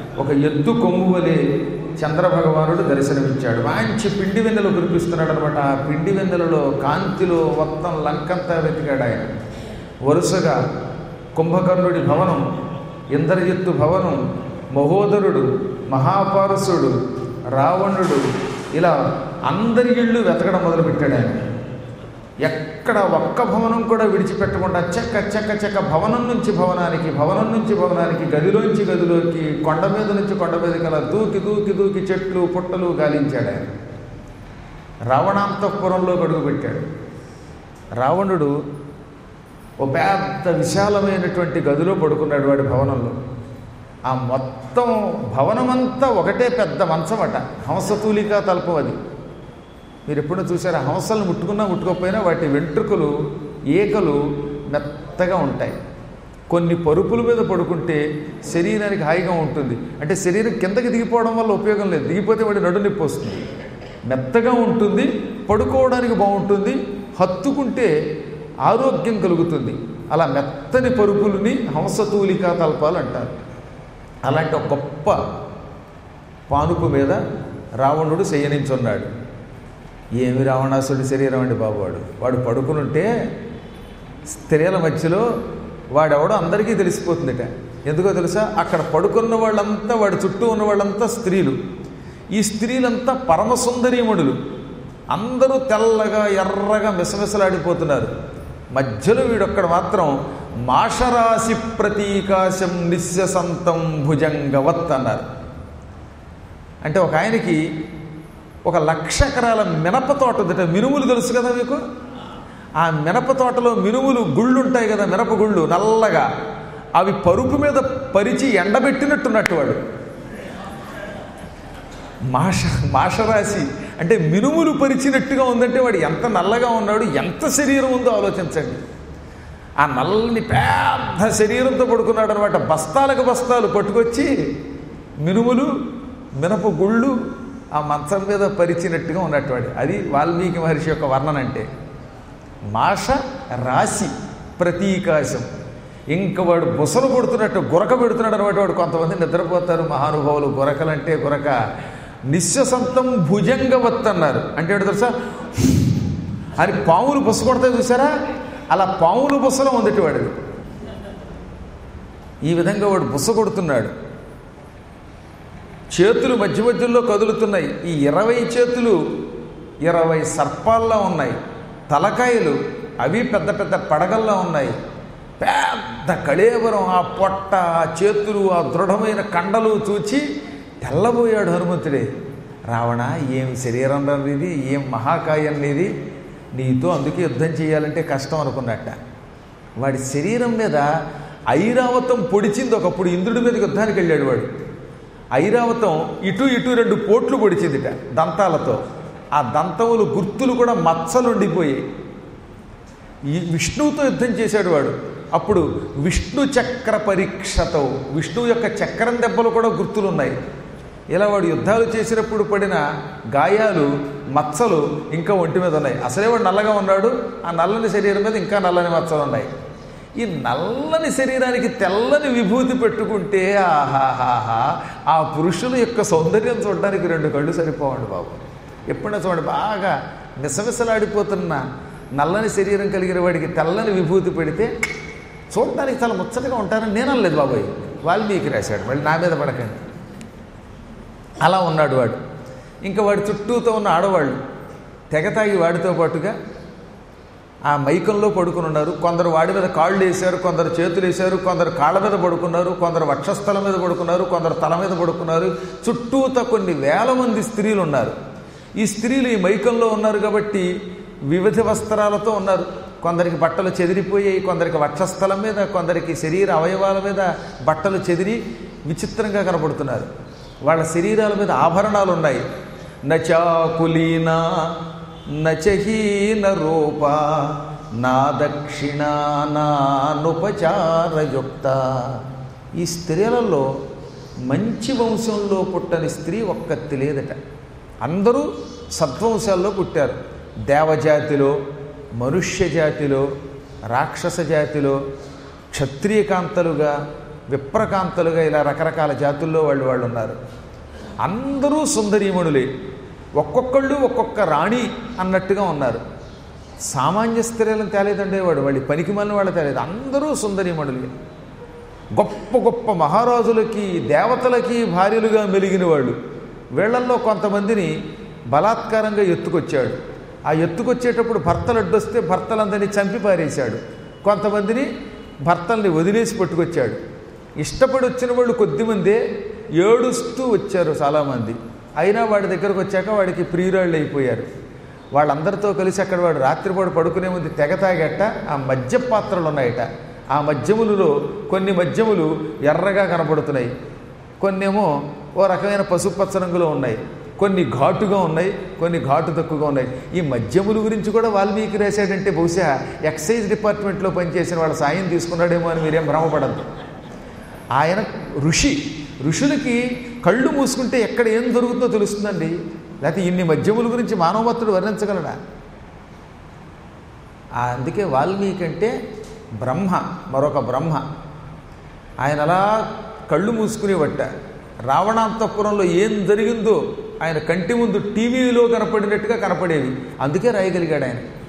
ఒక ఎద్దు కొమ్ము వలె చంద్రభగవానుడు దర్శనమిచ్చాడు మంచి పిండి వెన్నెలు కురిపిస్తున్నాడు అనమాట ఆ పిండి వెన్నెలలో కాంతిలో మొత్తం లంకంతా వెతికాడు ఆయన వరుసగా కుంభకర్ణుడి భవనం ఇంద్రజిత్తు భవనం మహోదరుడు మహాపారసుడు రావణుడు ఇలా అందరి ఇళ్ళు వెతకడం మొదలుపెట్టాడు ఆయన ఎక్కడ ఒక్క భవనం కూడా విడిచిపెట్టకుండా చెక్క చెక్క చెక్క భవనం నుంచి భవనానికి భవనం నుంచి భవనానికి గదిలోంచి గదిలోకి కొండ మీద నుంచి కొండ మీదకి అలా దూకి దూకి దూకి చెట్లు పుట్టలు గాలించాడు ఆయన రావణాంతఃపురంలో అడుగుపెట్టాడు రావణుడు ఓ పెద్ద విశాలమైనటువంటి గదిలో పడుకున్నాడు వాడి భవనంలో ఆ మొత్తం భవనమంతా ఒకటే పెద్ద మంచమట హంసతూలికా తల్పం అది మీరు ఎప్పుడూ చూసారా హంసలను ముట్టుకున్నా ముట్టుకోకపోయినా వాటి వెంట్రుకలు ఏకలు మెత్తగా ఉంటాయి కొన్ని పరుపుల మీద పడుకుంటే శరీరానికి హాయిగా ఉంటుంది అంటే శరీరం కిందకి దిగిపోవడం వల్ల ఉపయోగం లేదు దిగిపోతే వాడి నడు నొప్పి వస్తుంది మెత్తగా ఉంటుంది పడుకోవడానికి బాగుంటుంది హత్తుకుంటే ఆరోగ్యం కలుగుతుంది అలా మెత్తని పరుపులని హంసతూలికా తల్పాలు అంటారు అలాంటి ఒక గొప్ప పానుపు మీద రావణుడు శయనించున్నాడు ఏమి రావణాసుడి శరీరం అండి బాబు వాడు వాడు పడుకునుంటే స్త్రీల మధ్యలో వాడెవడో అందరికీ తెలిసిపోతుందట ఎందుకో తెలుసా అక్కడ పడుకున్న వాళ్ళంతా వాడి చుట్టూ ఉన్న వాళ్ళంతా స్త్రీలు ఈ స్త్రీలంతా పరమసుందరీమణులు అందరూ తెల్లగా ఎర్రగా మిసమిసలాడిపోతున్నారు మధ్యలో వీడొక్కడ మాత్రం మాషరాశి ప్రతీకాశం నిశ్యసంతం భుజంగవత్ అన్నారు అంటే ఒక ఆయనకి ఒక లక్ష ఎకరాల మినప తోట ఉందట మినుములు తెలుసు కదా మీకు ఆ మినప తోటలో మినుములు గుళ్ళు ఉంటాయి కదా మినప గుళ్ళు నల్లగా అవి పరుపు మీద పరిచి ఎండబెట్టినట్టున్నట్టు వాడు మాష మాషరాశి అంటే మినుములు పరిచినట్టుగా ఉందంటే వాడు ఎంత నల్లగా ఉన్నాడు ఎంత శరీరం ఉందో ఆలోచించండి ఆ నల్లని పెద్ద శరీరంతో పడుకున్నాడు అనమాట బస్తాలకు బస్తాలు పట్టుకొచ్చి మినుములు మినప గుళ్ళు ఆ మంచం మీద పరిచినట్టుగా ఉన్నట్టు వాడు అది వాల్మీకి మహర్షి యొక్క వర్ణన అంటే మాష రాశి ప్రతీకాశం ఇంక వాడు బుసలు కొడుతున్నట్టు గురక పెడుతున్నాడు అనమాట వాడు కొంతమంది నిద్రపోతారు మహానుభావులు గురకలంటే గురక నిశ్వసంతం భుజంగవత్ అన్నారు అంటే ఏంటో తెలుసా అని పాములు బుస కొడతాయి చూసారా అలా పాములు బుసలో ఉందటి వాడిది ఈ విధంగా వాడు బుస కొడుతున్నాడు చేతులు మధ్య మధ్యలో కదులుతున్నాయి ఈ ఇరవై చేతులు ఇరవై సర్పాల్లో ఉన్నాయి తలకాయలు అవి పెద్ద పెద్ద పడగల్లో ఉన్నాయి పెద్ద కళేబరం ఆ పొట్ట ఆ చేతులు ఆ దృఢమైన కండలు చూచి తెల్లబోయాడు హనుమంతుడే రావణ ఏం శరీరం ఇది ఏం మహాకాయం నీది నీతో అందుకే యుద్ధం చేయాలంటే కష్టం అనుకున్నట్ట వాడి శరీరం మీద ఐరావతం పొడిచింది ఒకప్పుడు ఇంద్రుడి మీదకి యుద్ధానికి వెళ్ళాడు వాడు ఐరావతం ఇటు ఇటు రెండు పోట్లు పొడిచిందిట దంతాలతో ఆ దంతములు గుర్తులు కూడా మచ్చలుండిపోయాయి ఈ విష్ణువుతో యుద్ధం చేశాడు వాడు అప్పుడు విష్ణు చక్ర పరీక్షతో విష్ణువు యొక్క చక్రం దెబ్బలు కూడా గుర్తులున్నాయి ఇలా వాడు యుద్ధాలు చేసినప్పుడు పడిన గాయాలు మచ్చలు ఇంకా ఒంటి మీద ఉన్నాయి అసలే వాడు నల్లగా ఉన్నాడు ఆ నల్లని శరీరం మీద ఇంకా నల్లని మచ్చలు ఉన్నాయి ఈ నల్లని శరీరానికి తెల్లని విభూతి పెట్టుకుంటే ఆహాహాహా ఆ పురుషుల యొక్క సౌందర్యం చూడడానికి రెండు కళ్ళు సరిపోవండి బాబు ఎప్పుడైనా చూడండి బాగా మిసమిసలాడిపోతున్న నల్లని శరీరం కలిగిన వాడికి తెల్లని విభూతి పెడితే చూడడానికి చాలా ముచ్చటగా ఉంటారని నేను అనలేదు బాబాయ్ వాల్మీకి రాశాడు మళ్ళీ నా మీద పడకండి అలా ఉన్నాడు వాడు ఇంకా వాడి చుట్టూతో ఉన్న ఆడవాళ్ళు తెగతాగి వాడితో పాటుగా ఆ మైకంలో పడుకుని ఉన్నారు కొందరు వాడి మీద కాళ్ళు వేశారు కొందరు చేతులు వేశారు కొందరు కాళ్ళ మీద పడుకున్నారు కొందరు వక్షస్థలం మీద పడుకున్నారు కొందరు తల మీద పడుకున్నారు చుట్టూత కొన్ని వేల మంది స్త్రీలు ఉన్నారు ఈ స్త్రీలు ఈ మైకంలో ఉన్నారు కాబట్టి వివిధ వస్త్రాలతో ఉన్నారు కొందరికి బట్టలు చెదిరిపోయాయి కొందరికి వక్షస్థలం మీద కొందరికి శరీర అవయవాల మీద బట్టలు చెదిరి విచిత్రంగా కనపడుతున్నారు వాళ్ళ శరీరాల మీద ఆభరణాలు ఉన్నాయి నచాకులీనా నచహీన రూప నా దక్షిణ నానుపచారయుక్త ఈ స్త్రీలలో మంచి వంశంలో పుట్టని స్త్రీ ఒక్కతి లేదట అందరూ సద్వంశాల్లో పుట్టారు దేవజాతిలో మనుష్య జాతిలో రాక్షస జాతిలో క్షత్రియకాంతలుగా విప్రకాంతలుగా ఇలా రకరకాల జాతుల్లో వాళ్ళు వాళ్ళు ఉన్నారు అందరూ సుందరీమణులే ఒక్కొక్కళ్ళు ఒక్కొక్క రాణి అన్నట్టుగా ఉన్నారు సామాన్య స్త్రీలను తేలేదండే వాడు వాళ్ళు పనికి మళ్ళీ వాళ్ళు తేలేదు అందరూ సుందరీమణులే గొప్ప గొప్ప మహారాజులకి దేవతలకి భార్యలుగా మెలిగిన వాళ్ళు వీళ్ళల్లో కొంతమందిని బలాత్కారంగా ఎత్తుకొచ్చాడు ఆ ఎత్తుకొచ్చేటప్పుడు భర్తలు అడ్డొస్తే భర్తలందరినీ చంపి పారేశాడు కొంతమందిని భర్తల్ని వదిలేసి పట్టుకొచ్చాడు ఇష్టపడి వచ్చిన వాళ్ళు కొద్దిమందే ఏడుస్తూ వచ్చారు చాలామంది అయినా వాడి దగ్గరకు వచ్చాక వాడికి ప్రియురాళ్ళు అయిపోయారు వాళ్ళందరితో కలిసి అక్కడ వాడు రాత్రిపూట పడుకునే ముందు తెగ తాగట ఆ మద్య పాత్రలు ఉన్నాయట ఆ మద్యములలో కొన్ని మద్యములు ఎర్రగా కనపడుతున్నాయి కొన్నేమో ఓ రకమైన పసుపచ్చ రంగులో ఉన్నాయి కొన్ని ఘాటుగా ఉన్నాయి కొన్ని ఘాటు తక్కువగా ఉన్నాయి ఈ మద్యముల గురించి కూడా వాల్మీకి రాశాడంటే బహుశా ఎక్సైజ్ డిపార్ట్మెంట్లో పనిచేసిన వాళ్ళ సాయం తీసుకున్నాడేమో అని మీరేం భ్రమపడద్దు ఆయన ఋషి ఋషులకి కళ్ళు మూసుకుంటే ఎక్కడ ఏం దొరుకుతుందో తెలుస్తుందండి లేకపోతే ఇన్ని మద్యముల గురించి మానవమత్తుడు వర్ణించగలడా ఆ అందుకే వాల్మీకి అంటే బ్రహ్మ మరొక బ్రహ్మ ఆయన అలా కళ్ళు మూసుకునేవట్ట రావణాంతపురంలో ఏం జరిగిందో ఆయన కంటి ముందు టీవీలో కనపడినట్టుగా కనపడేవి అందుకే రాయగలిగాడు ఆయన